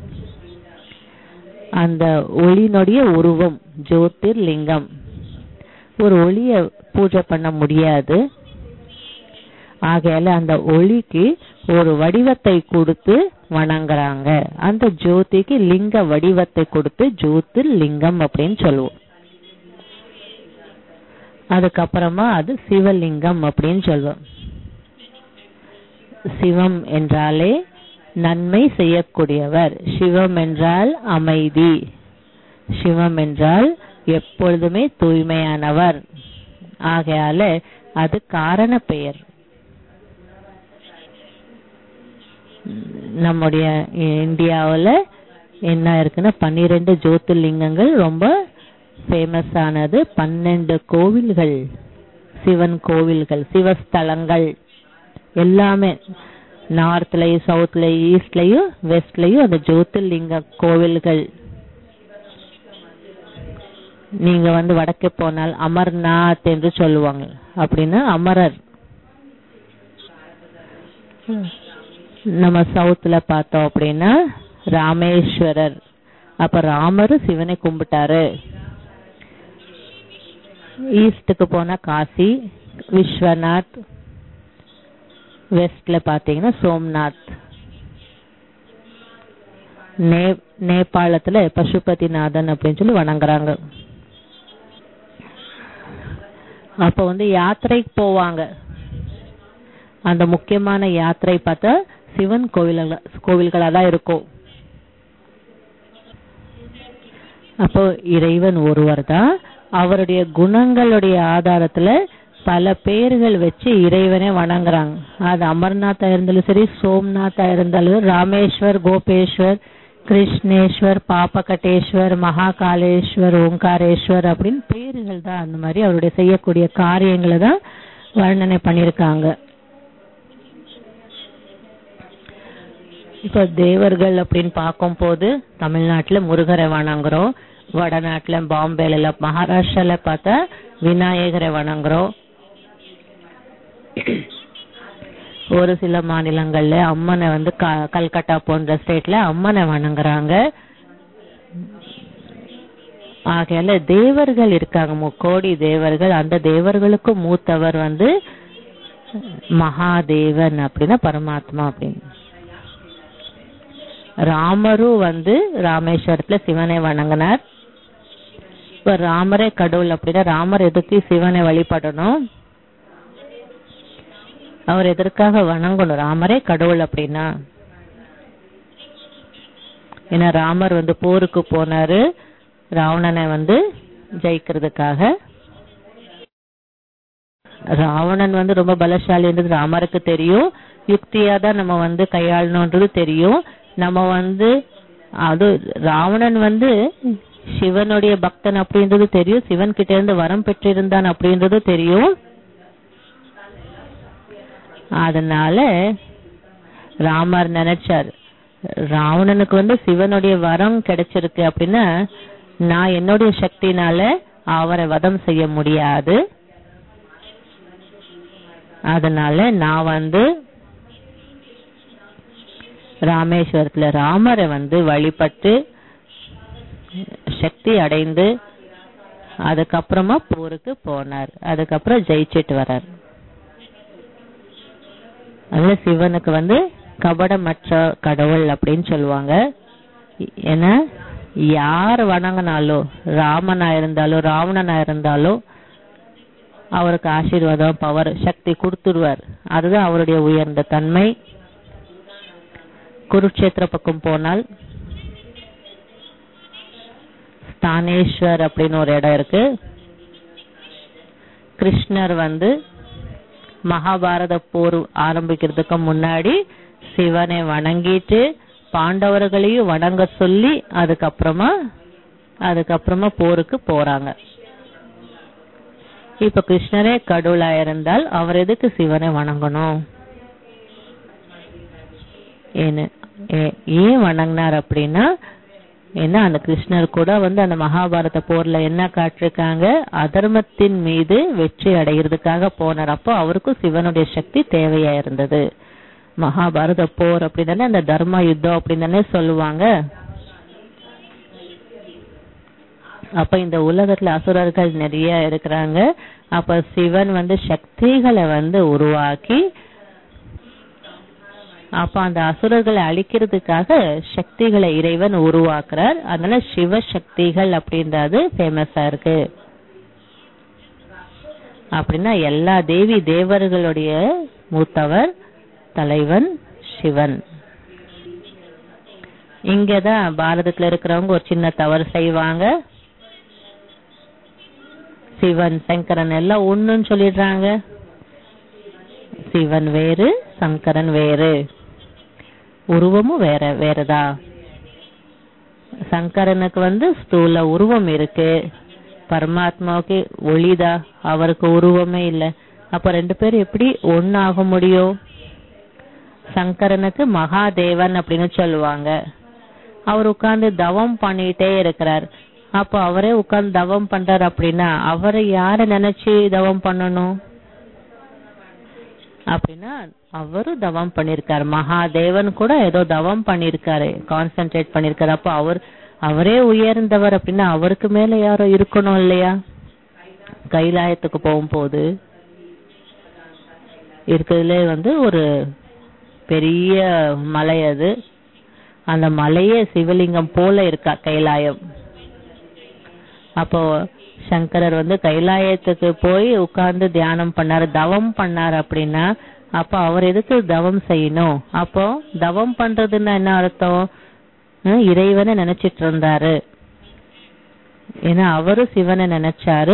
அந்த ஒளியினுடைய உருவம் ஜோதிர்லிங்கம் ஒரு ஒளிய பூஜை பண்ண முடியாது ஆகையால அந்த ஒளிக்கு ஒரு வடிவத்தை கொடுத்து வணங்குறாங்க அந்த ஜோதிக்கு லிங்க வடிவத்தை கொடுத்து ஜோதிர் லிங்கம் அப்படின்னு சொல்லுவோம் அதுக்கப்புறமா அது சிவலிங்கம் அப்படின்னு சொல்லுவோம் சிவம் என்றாலே நன்மை செய்யக்கூடியவர் சிவம் என்றால் அமைதி சிவம் என்றால் எப்பொழுதுமே தூய்மையானவர் ஆகையால அது காரண பெயர் நம்முடைய இந்தியாவுல என்ன இருக்குன்னா பன்னிரெண்டு ஜோதிர்லிங்கங்கள் ரொம்ப ஃபேமஸ் ஆனது பன்னெண்டு கோவில்கள் சிவன் கோவில்கள் சிவஸ்தலங்கள் எல்லாமே நார்த்லயும் சவுத்லயும் ஈஸ்ட்லயும் வெஸ்ட்லயும் அந்த ஜோதிர்லிங்க கோவில்கள் நீங்க வந்து வடக்கே போனால் அமர்நாத் என்று சொல்லுவாங்க அப்படின்னா அமரர் நம்ம சவுத்ல பார்த்தோம் அப்படின்னா ராமேஸ்வரர் அப்ப ராமரு சிவனை கும்பிட்டாரு ஈஸ்டுக்கு போனா காசி விஸ்வநாத் வெஸ்ட்ல பாத்தீங்கன்னா சோம்நாத் நே நேபாளத்துல பசுபதிநாதன் அப்படின்னு சொல்லி வணங்குறாங்க அப்ப வந்து யாத்திரைக்கு போவாங்க அந்த முக்கியமான யாத்திரை பார்த்தா சிவன் கோவில் கோவில்களா தான் இருக்கும் அப்போ இறைவன் ஒருவர் தான் அவருடைய குணங்களுடைய ஆதாரத்துல பல பெயர்கள் வச்சு இறைவனை வணங்குறாங்க அது அமர்நாத்தா இருந்தாலும் சரி சோம்நாத்தா இருந்தாலும் ராமேஸ்வர் கோபேஸ்வர் கிருஷ்ணேஸ்வர் பாப்பகட்டேஸ்வர் மகாகாலேஸ்வர் ஓங்காரேஸ்வர் அப்படின்னு பேர்கள் தான் அந்த மாதிரி அவருடைய செய்யக்கூடிய காரியங்களை தான் வர்ணனை பண்ணியிருக்காங்க இப்ப தேவர்கள் அப்படின்னு பார்க்கும்போது தமிழ்நாட்டுல முருகரை வணங்குறோம் வடநாட்டுல பாம்பேல மகாராஷ்டிரால பார்த்தா விநாயகரை வணங்குறோம் ஒரு சில மாநிலங்கள்ல அம்மனை வந்து க- கல்கட்டா போன்ற ஸ்டேட்ல அம்மனை வணங்குறாங்க ஆகையால தேவர்கள் இருக்காங்க முக்கோடி தேவர்கள் அந்த தேவர்களுக்கு மூத்தவர் வந்து மகாதேவன் அப்படின்னா பரமாத்மா அப்படின்னு ராமரும் வந்து ராமேஸ்வரத்துல சிவனை வணங்கினார் இப்ப ராமரே கடவுள் அப்படின்னா ராமர் எதுக்கு சிவனை வழிபடணும் அவர் எதற்காக வணங்கணும் ராமரே கடவுள் அப்படின்னா ஏன்னா ராமர் வந்து போருக்கு போனாரு ராவணனை வந்து ஜெயிக்கிறதுக்காக ராவணன் வந்து ரொம்ப பலசாலின்றது ராமருக்கு தெரியும் யுக்தியா தான் நம்ம வந்து கையாளணுன்றது தெரியும் நம்ம வந்து அது ராவணன் வந்து சிவனுடைய பக்தன் அப்படின்றது தெரியும் சிவன் கிட்ட இருந்து வரம் பெற்றிருந்தான் அப்படின்றது தெரியும் அதனால ராமர் நினைச்சார் ராவணனுக்கு வந்து சிவனுடைய வரம் கிடைச்சிருக்கு அப்படின்னா நான் என்னுடைய சக்தினால அவரை வதம் செய்ய முடியாது அதனால நான் வந்து ராமேஸ்வரத்துல ராமரை வந்து வழிபட்டு சக்தி அடைந்து அதுக்கப்புறமா போருக்கு போனார் அதுக்கப்புறம் ஜெயிச்சிட்டு வரார் அதனால சிவனுக்கு வந்து கபடமற்ற கடவுள் அப்படின்னு சொல்லுவாங்க ஏன்னா யார் வணங்கினாலும் ராமனா இருந்தாலும் ராவணனா இருந்தாலும் அவருக்கு ஆசீர்வாதம் பவர் சக்தி கொடுத்துருவார் அதுதான் அவருடைய உயர்ந்த தன்மை குருட்சேத்திர பக்கம் போனால் ஸ்தானேஸ்வர் அப்படின்னு ஒரு இடம் இருக்கு கிருஷ்ணர் வந்து மகாபாரத போர் ஆரம்பிக்கிறதுக்கு முன்னாடி சிவனை வணங்கிட்டு பாண்டவர்களையும் வணங்க சொல்லி அதுக்கப்புறமா அதுக்கப்புறமா போருக்கு போறாங்க இப்ப கிருஷ்ணரே கடவுளா இருந்தால் அவர் எதுக்கு சிவனை வணங்கணும் ஏன்னு ஏ- ஏன் வணங்கினார் அப்படின்னா ஏன்னா அந்த கிருஷ்ணர் கூட வந்து அந்த மகாபாரத போர்ல என்ன காட்டிருக்காங்க அதர்மத்தின் மீது வெற்றி அடைகிறதுக்காக போனார் அப்போ அவருக்கும் சிவனுடைய சக்தி தேவையா இருந்தது மகாபாரத போர் அப்படின்னு அந்த தர்ம யுத்தம் அப்படின்னு தானே சொல்லுவாங்க அப்ப இந்த உலகத்துல அசுரர்கள் நிறைய இருக்கிறாங்க அப்ப சிவன் வந்து சக்திகளை வந்து உருவாக்கி அப்ப அந்த அசுரர்களை அழிக்கிறதுக்காக சக்திகளை இறைவன் உருவாக்குறார் அதனால சிவ சக்திகள் அப்படின்றது ஃபேமஸா இருக்கு அப்படின்னா எல்லா தேவி தேவர்களுடைய மூத்தவர் தலைவன் சிவன் இங்கதான் பாரதத்துல இருக்கிறவங்க ஒரு சின்ன தவறு செய்வாங்க சிவன் சங்கரன் எல்லாம் ஒண்ணுன்னு சொல்லிடுறாங்க சிவன் வேறு சங்கரன் வேறு உருவமும் வேற வேறதா சங்கரனுக்கு வந்து ஸ்தூல உருவம் இருக்கு பரமாத்மாவுக்கு ஒளிதா அவருக்கு உருவமே இல்ல அப்ப ரெண்டு பேரும் எப்படி ஒன்னாக முடியும் சங்கரனுக்கு மகாதேவன் அப்படின்னு சொல்லுவாங்க அவர் உட்கார்ந்து தவம் பண்ணிட்டே இருக்கிறார் அப்ப அவரே உட்கார்ந்து தவம் பண்றாரு அப்படின்னா அவரை யார நினைச்சு தவம் பண்ணணும் அப்படின்னா அவரும் தவம் பண்ணிருக்காரு மகாதேவன் கூட ஏதோ தவம் பண்ணிருக்காரு கான்சென்ட்ரேட் பண்ணிருக்காரு அப்ப அவர் அவரே உயர்ந்தவர் அப்படின்னா அவருக்கு மேல யாரோ இருக்கணும் இல்லையா கைலாயத்துக்கு போகும்போது இருக்கிறதுல வந்து ஒரு பெரிய மலை அது அந்த மலையே சிவலிங்கம் போல இருக்கா கைலாயம் அப்போ சங்கரர் வந்து கைலாயத்துக்கு போய் உட்கார்ந்து தியானம் பண்ணாரு தவம் பண்ணாரு அப்படின்னா அப்ப அவர் எதுக்கு தவம் செய்யணும் அப்போ தவம் பண்றதுன்னா என்ன அர்த்தம் ஹம், இறைவனை நினைச்சிட்டு இருந்தாரு ஏன்னா அவரும் சிவனை நினைச்சாரு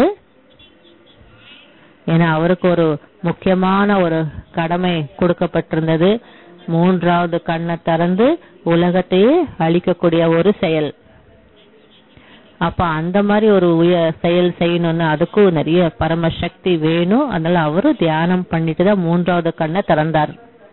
ஏன்னா அவருக்கு ஒரு முக்கியமான ஒரு கடமை கொடுக்கப்பட்டிருந்தது மூன்றாவது கண்ணை திறந்து உலகத்தையே அழிக்கக்கூடிய ஒரு செயல் அப்ப அந்த மாதிரி ஒரு உய செயல் செய்யணும்னு அதுக்கும் நிறைய பரமசக்தி வேணும் அதனால அவரும் தியானம் பண்ணிட்டு தான் மூன்றாவது கண்ணை திறந்தார்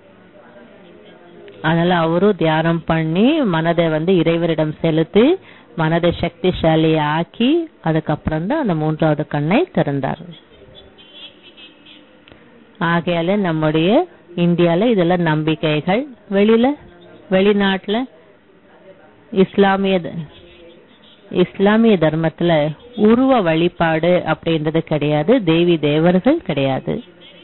அதனால அவரும் தியானம் பண்ணி மனதை வந்து இறைவரிடம் செலுத்தி மனதை சக்திசாலி ஆக்கி அதுக்கப்புறம் தான் அந்த மூன்றாவது கண்ணை திறந்தார் ஆகையால நம்முடைய இந்தியால இதெல்லாம் நம்பிக்கைகள் வெளியில வெளிநாட்டுல இஸ்லாமிய த- இஸ்லாமிய தர்மத்துல உருவ வழிபாடு அப்படின்றது கிடையாது தேவி தேவர்கள் கிடையாது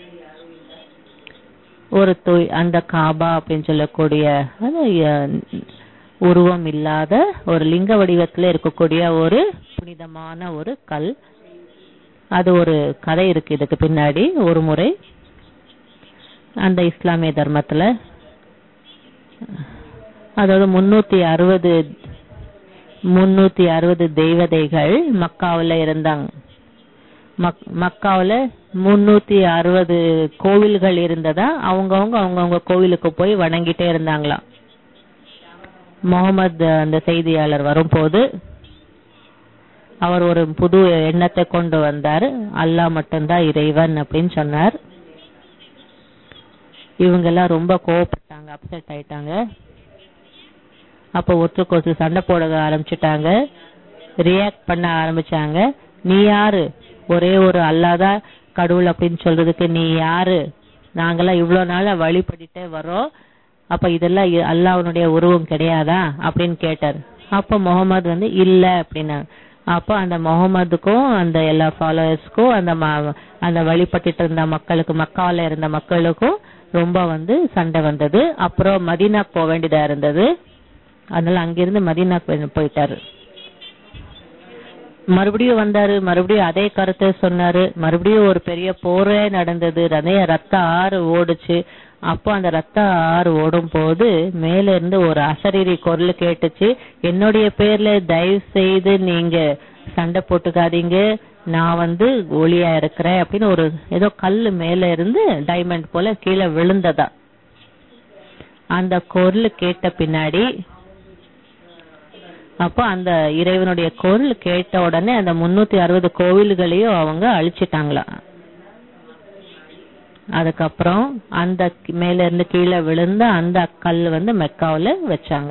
ஒரு தூய் அந்த காபா அப்படின்னு சொல்லக்கூடிய அது, அஹ், உருவம் இல்லாத ஒரு லிங்க வடிவத்துல இருக்கக்கூடிய ஒரு புனிதமான ஒரு கல் அது ஒரு கதை இருக்கு இதுக்கு பின்னாடி ஒரு முறை அந்த இஸ்லாமிய தர்மத்துல அதாவது முன்னூத்தி அறுபது முன்னூத்தி அறுபது தெய்வதைகள் மக்காவுல இருந்தாங்க மக் மக்காவுல முன்னூத்தி அறுபது கோவில்கள் இருந்ததா அவங்கவங்க அவங்கவங்க கோவிலுக்கு போய் வணங்கிட்டே இருந்தாங்களாம் முகமது அந்த செய்தியாளர் வரும்போது அவர் ஒரு புது எண்ணத்தை கொண்டு வந்தார் அல்லாஹ் மட்டும்தான் இறைவன் அப்படின்னு சொன்னார் இவங்க எல்லாம் ரொம்ப கோவப்பட்டாங்க அப்செட் ஆயிட்டாங்க அப்ப ஒருத்தருக்கு ஒருத்தர் சண்டை போட ஆரம்பிச்சுட்டாங்க ரியாக்ட் பண்ண ஆரம்பிச்சாங்க நீ யாரு ஒரே ஒரு அல்லாதான் கடவுள் அப்படின்னு சொல்றதுக்கு நீ யாரு நாங்கெல்லாம் இவ்வளவு நாளா வழிபட்டுட்டே வரோம் அப்ப இதெல்லாம் இ- அல்லாஹ்வுடைய உருவம் கிடையாதா அப்படின்னு கேட்டார் அப்ப முகமது வந்து இல்ல அப்படின்னா அப்ப அந்த முகமதுக்கும் அந்த எல்லா ஃபாலோவர்ஸ்க்கும் அந்த ம- அந்த வழிபட்டுட்டு இருந்த மக்களுக்கு மக்கால இருந்த மக்களுக்கும் ரொம்ப வந்து சண்டை வந்தது அப்புறம் மதீனாக்கு போக வேண்டியதா இருந்தது அதனால அங்கிருந்து மதீனாக்கு போய்- போயிட்டாரு மறுபடியும் வந்தாரு மறுபடியும் அதே கருத்தை சொன்னாரு மறுபடியும் ஒரு பெரிய போரே நடந்தது நிறைய ரத்த ஆறு ஓடுச்சு அப்போ அந்த ரத்த ஆறு ஓடும் போது மேல இருந்து ஒரு அசரீரி குரல் கேட்டுச்சு என்னுடைய பேர்ல தயவு செய்து நீங்க சண்டை போட்டுக்காதீங்க நான் வந்து ஒளியா இருக்கிறேன் அப்படின்னு ஒரு ஏதோ கல்லு மேல இருந்து டைமண்ட் போல கீழே விழுந்ததா அந்த குரல் கேட்ட பின்னாடி அப்போ அந்த இறைவனுடைய குரல் கேட்ட உடனே அந்த முன்னூத்தி அறுபது கோவில்களையும் அவங்க அழிச்சிட்டாங்களாம் அதுக்கப்புறம் அந்த கி- மேல இருந்து கீழே விழுந்த அந்த கல் வந்து மெக்காவுல வச்சாங்க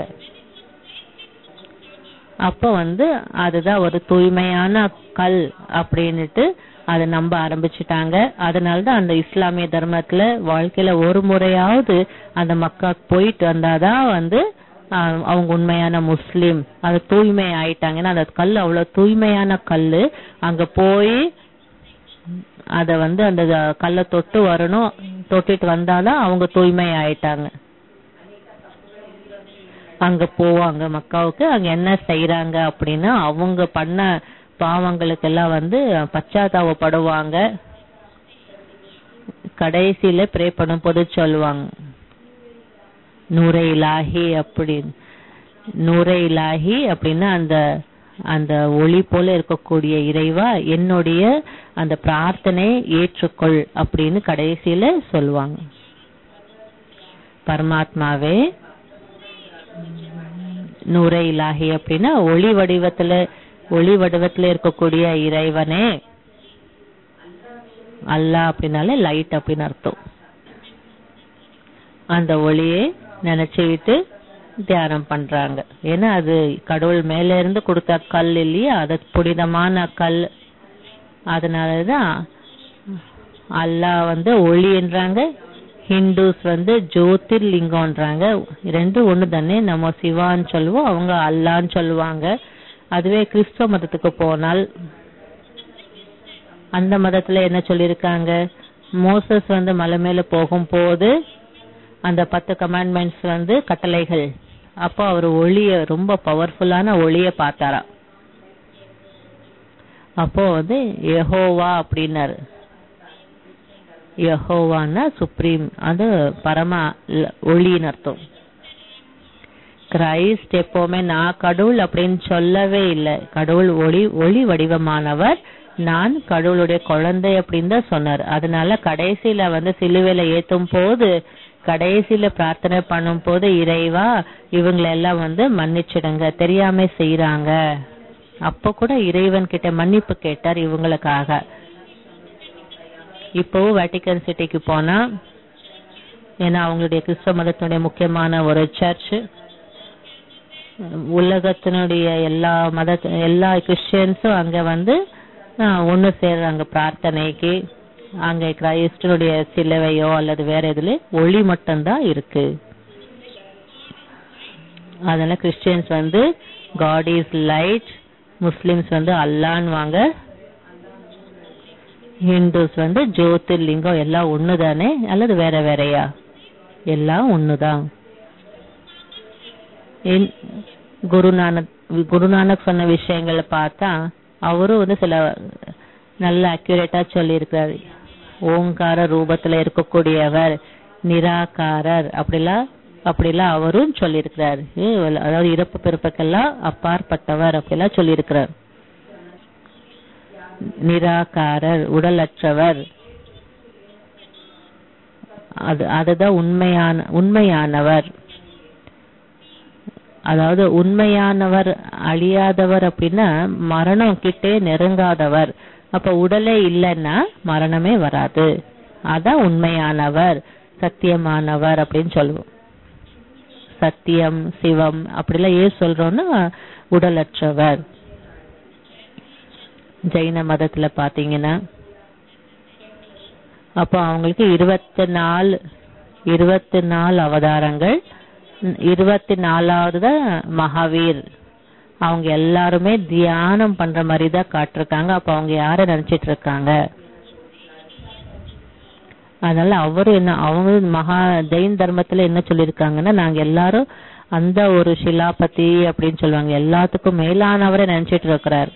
அப்போ வந்து அதுதான் ஒரு தூய்மையான கல் அப்படின்னுட்டு அதை நம்ப ஆரம்பிச்சிட்டாங்க அதனால தான் அந்த இஸ்லாமிய தர்மத்துல வாழ்க்கையில ஒரு முறையாவது அந்த மக்கா போயிட்டு வந்தாதான் வந்து ஆஹ், அவங்க உண்மையான முஸ்லிம் அது தூய்மை ஆயிட்டாங்க ஏன்னா அந்த கல் அவ்வளவு தூய்மையான கல்லு அங்க போய் அத வந்து அந்த கல்லை தொட்டு வரணும் தொட்டுட்டு வந்தாதான் அவங்க தூய்மை ஆயிட்டாங்க அங்க போவாங்க மக்காவுக்கு அங்க என்ன செய்யறாங்க அப்படின்னா அவங்க பண்ண பாவங்களுக்கெல்லாம் வந்து பச்சாத்தாபப்படுவாங்க கடைசியில ப்ரே பண்ணும்போது சொல்லுவாங்க நூரை இலாஹி அப்படின்னு நூரை இலாஹி அப்படின்னா அந்த அந்த ஒளி போல இருக்கக்கூடிய இறைவா என்னுடைய அந்த பிரார்த்தனை ஏற்றுக்கொள் அப்படின்னு கடைசியில சொல்லுவாங்க பரமாத்மாவே நூரை இலாஹி அப்படின்னா ஒளி வடிவத்துல ஒளி வடிவத்துல இருக்கக்கூடிய இறைவனே அல்லாஹ் அப்படின்னாலே லைட் அப்படின்னு அர்த்தம் அந்த ஒளியை நினைச்சுக்கிட்டு தியானம் பண்றாங்க ஏன்னா அது கடவுள் மேல இருந்து கொடுத்த கல் இல்லையா அது புனிதமான கல் அதனாலதான் அல்லாஹ் வந்து ஒளி என்றாங்க ஹிந்துஸ் வந்து ஜோதிர் லிங்கம்ன்றாங்க ரெண்டும் ஒண்ணு தானே நம்ம சிவான்னு சொல்லுவோம் அவங்க அல்லான்னு சொல்லுவாங்க அதுவே கிறிஸ்துவ மதத்துக்கு போனால் அந்த மதத்துல என்ன சொல்லிருக்காங்க மோசஸ் வந்து மலை மேல போகும்போது அந்த பத்து கமாண்ட்மெண்ட்ஸ் வந்து கட்டளைகள் அப்போ அவர் ஒளிய ரொம்ப பவர்ஃபுல்லான ஒளிய பார்த்தாரா அப்போ வந்து யெகோவா அப்படின்னாரு யெகோவான்னா சுப்ரீம் அது பரம ல- ஒளின்னு அர்த்தம் கிரைஸ்ட் எப்பவுமே நான் கடவுள் அப்படின்னு சொல்லவே இல்லை கடவுள் ஒளி ஒளி வடிவமானவர் நான் கடவுளுடைய குழந்தை அப்படின்னு தான் சொன்னார் அதனால கடைசியில வந்து சிலுவையில ஏத்தும் போது கடைசியில பிரார்த்தனை பண்ணும் போது இறைவா இவங்களை எல்லாம் வந்து மன்னிச்சிடுங்க தெரியாம செய்யறாங்க அப்ப கூட இறைவன் கிட்ட மன்னிப்பு கேட்டார் இவங்களுக்காக இப்பவும் வேட்டிக்கன் சிட்டிக்கு போனா ஏன்னா அவங்களுடைய கிறிஸ்தவ மதத்தினுடைய முக்கியமான ஒரு சர்ச் உலகத்தினுடைய எல்லா மத எல்லா கிறிஸ்டியன்ஸும் அங்க வந்து ஆஹ், ஒண்ணு சேர்றாங்க பிரார்த்தனைக்கு அங்க கிறிஸ்டனுடைய சிலுவையோ அல்லது வேற எதுல ஒளி மட்டும்தான் இருக்கு அதனால கிறிஸ்டியன்ஸ் வந்து காட் இஸ் லைட் முஸ்லிம்ஸ் வந்து அல்லான்னு வாங்க ஹிந்துஸ் வந்து ஜோதிர்லிங்கம் எல்லாம் ஒண்ணுதானே அல்லது வேற வேறயா எல்லாம் ஒண்ணுதான் இன்- குருநானக் குருநானக் சொன்ன விஷயங்களை பார்த்தா அவரும் வந்து சில நல்ல அக்யூரேட்டா சொல்லியிருக்காரு ஓங்கார ரூபத்துல இருக்கக்கூடியவர் நிராகாரர் அப்படிலாம் அப்படிலாம் அவரும் சொல்லியிருக்கிறார் அதாவது இறப்பு பிறப்புக்கெல்லாம் அப்பாற்பட்டவர் அப்படிலாம் சொல்லியிருக்கிறார் நிராகாரர் உடலற்றவர் அது அதுதான் உண்மையான உண்மையானவர் அதாவது உண்மையானவர் அழியாதவர் அப்படின்னா மரணம் கிட்டே நெருங்காதவர் அப்ப உடலே இல்லைன்னா மரணமே வராது அதான் உண்மையானவர் சத்தியமானவர் அப்படின்னு சொல்லுவோம் சத்தியம் சிவம் அப்படிலாம் ஏன் சொல்றோம்னா உடலற்றவர் ஜெயின மதத்துல பாத்தீங்கன்னா அப்போ அவங்களுக்கு இருபத்தி நாலு இருபத்தி நாலு அவதாரங்கள் ம், இருபத்தி நாலாவது தான் மகாவீர் அவங்க எல்லாருமே தியானம் பண்ற மாதிரி தான் காட்டிருக்காங்க அப்ப அவங்க யார நினைச்சிட்டு இருக்காங்க அதனால அவரும் என்ன அவங்க மகா ஜெயின் தர்மத்துல என்ன சொல்லியிருக்காங்கன்னா நாங்க எல்லாரும் அந்த ஒரு சிலாபதி அப்படின்னு சொல்லுவாங்க எல்லாத்துக்கும் மேலானவரை நினைச்சிட்டு இருக்கிறார்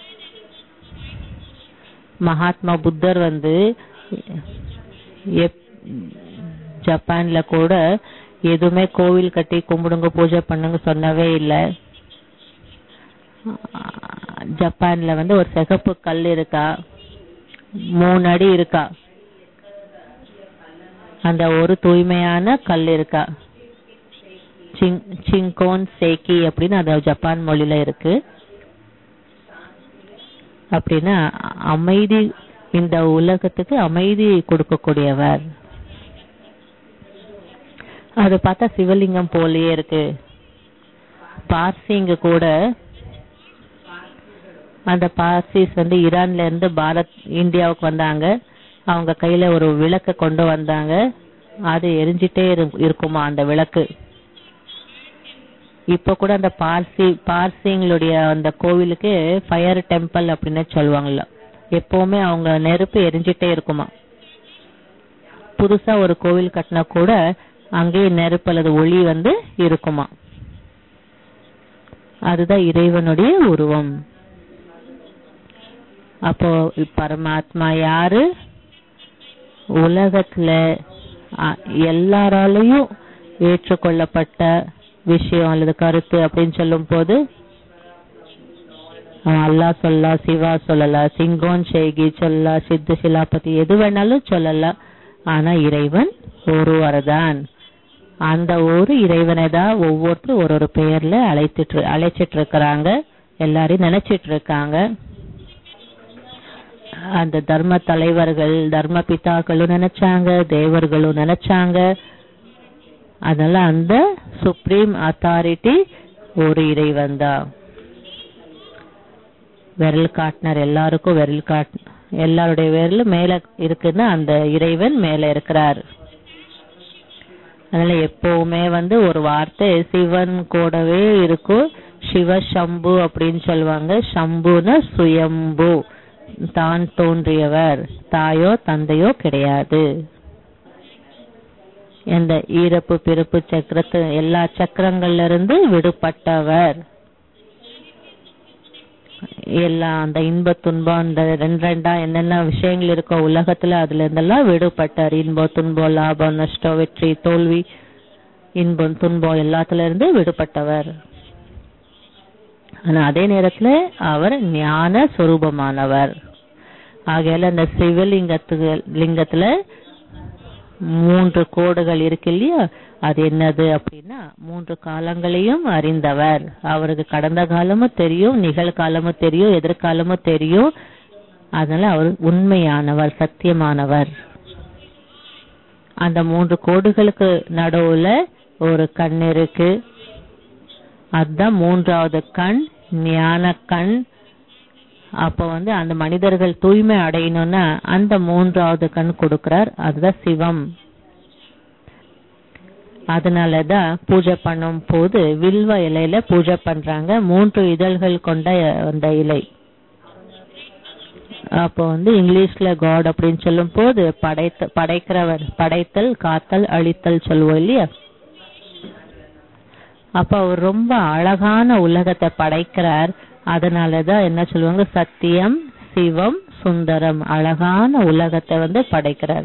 மகாத்மா புத்தர் வந்து எப்- ஜப்பான்ல கூட எதுவுமே கோவில் கட்டி கும்பிடுங்க பூஜை பண்ணுங்க சொன்னவே இல்ல ஜப்பான்ல வந்து ஒரு சிகப்பு கல் இருக்கா மூணு அடி இருக்கா அந்த ஒரு தூய்மையான கல் இருக்கா சிங் சிங்கோன் சேக்கி அப்படின்னு அது ஜப்பான் மொழியில இருக்கு அப்படின்னா அமைதி இந்த உலகத்துக்கு அமைதி கொடுக்கக்கூடியவர் அது பார்த்தா சிவலிங்கம் போலயே இருக்கு பார்சிங்க கூட அந்த பார்சிஸ் வந்து ஈரான்ல இருந்து பாரத் இந்தியாவுக்கு வந்தாங்க அவங்க கையில ஒரு விளக்க கொண்டு வந்தாங்க அது எரிஞ்சிட்டே இரு- இருக்குமா அந்த விளக்கு இப்ப கூட அந்த பார்சி பார்சிங்களுடைய அந்த கோவிலுக்கு ஃபயர் டெம்பிள் அப்படின்னு சொல்லுவாங்கல்ல எப்பவுமே அவங்க நெருப்பு எரிஞ்சிட்டே இருக்குமா புதுசா ஒரு கோவில் கட்டினா கூட அங்கேயே நெருப்பு அல்லது ஒளி வந்து இருக்குமா அதுதான் இறைவனுடைய உருவம் அப்போ பரமாத்மா யாரு உலகத்துல அ, எல்லாராலையும் ஏற்றுக்கொள்ளப்பட்ட விஷயம் அல்லது கருத்து அப்படின்னு சொல்லும் போது அவன் அல்லாஹ் சொல்லலாம் சிவா சொல்லலாம் சிங்கோன் ஷேகி சொல்லலாம் சித்த சிலாபதி எது வேணாலும் சொல்லலாம் ஆனா இறைவன் ஒருவர்தான் அந்த ஒரு இறைவனை தான் ஒவ்வொருத்தரும் ஒரு ஒரு பெயர்ல அழைத்துட்டு அழைச்சிட்டு இருக்கிறாங்க எல்லாரையும் நினைச்சிட்டு இருக்காங்க அந்த தர்ம தலைவர்கள் தர்ம பிதாக்களும் நினைச்சாங்க தேவர்களும் நினைச்சாங்க அதனால அந்த சுப்ரீம் அத்தாரிட்டி ஒரு இறைவன் தான் விரல் காட்டினார் எல்லாருக்கும் விரல் காட் எல்லாருடைய விரல் மேல இருக்குன்னா அந்த இறைவன் மேல இருக்கிறார் அதனால எப்பவுமே வந்து ஒரு வார்த்தை சிவன் கூடவே இருக்கும் சிவ சம்பு அப்படின்னு சொல்லுவாங்க சம்புனா சுயம்பு தான் தோன்றியவர் தாயோ தந்தையோ கிடையாது இந்த ஈரப்பு பிறப்பு சக்கரத்து எல்லா சக்கரங்கள்ல இருந்து விடுபட்டவர் எல்லா அந்த இன்ப துன்பம் அந்த ரெண்டு ரெண்டா என்னென்ன விஷயங்கள் இருக்கோ உலகத்துல அதுல இருந்தெல்லாம் விடுபட்டார் இன்பம் துன்பம் லாபம் நஷ்டம் வெற்றி தோல்வி இன்பம் துன்பம் எல்லாத்துல இருந்து விடுபட்டவர் ஆனா அதே நேரத்துல அவர் ஞான சொரூபமானவர் ஆகையால அந்த சிவலிங்கத்துக்கு லிங்கத்துல மூன்று கோடுகள் இருக்கு இல்லையா அது என்னது அப்படின்னா மூன்று காலங்களையும் அறிந்தவர் அவருக்கு கடந்த காலமும் தெரியும் நிகழ்காலமும் தெரியும் எதிர்காலமும் தெரியும் அதனால அவர் உண்மையானவர் சத்தியமானவர் அந்த மூன்று கோடுகளுக்கு நடுவுல ஒரு கண் இருக்கு அதுதான் மூன்றாவது கண் ஞான கண் அப்ப வந்து அந்த மனிதர்கள் தூய்மை அடையணும்னா அந்த மூன்றாவது கண் கொடுக்கிறார் அதுதான் சிவம் அதனாலதான் பூஜை பண்ணும் போது வில்வ இலையில பூஜை பண்றாங்க மூன்று இதழ்கள் கொண்ட அந்த இலை அப்போ வந்து இங்கிலீஷ்ல காட் அப்படின்னு சொல்லும் போது படைத்த படைக்கிறவர் படைத்தல் காத்தல் அழித்தல் சொல்லுவோம் இல்லையா அப்ப அவர் ரொம்ப அழகான உலகத்தை படைக்கிறார் அதனாலதான் என்ன சொல்லுவாங்க சத்தியம் சிவம் சுந்தரம் அழகான உலகத்தை வந்து படைக்கிறார்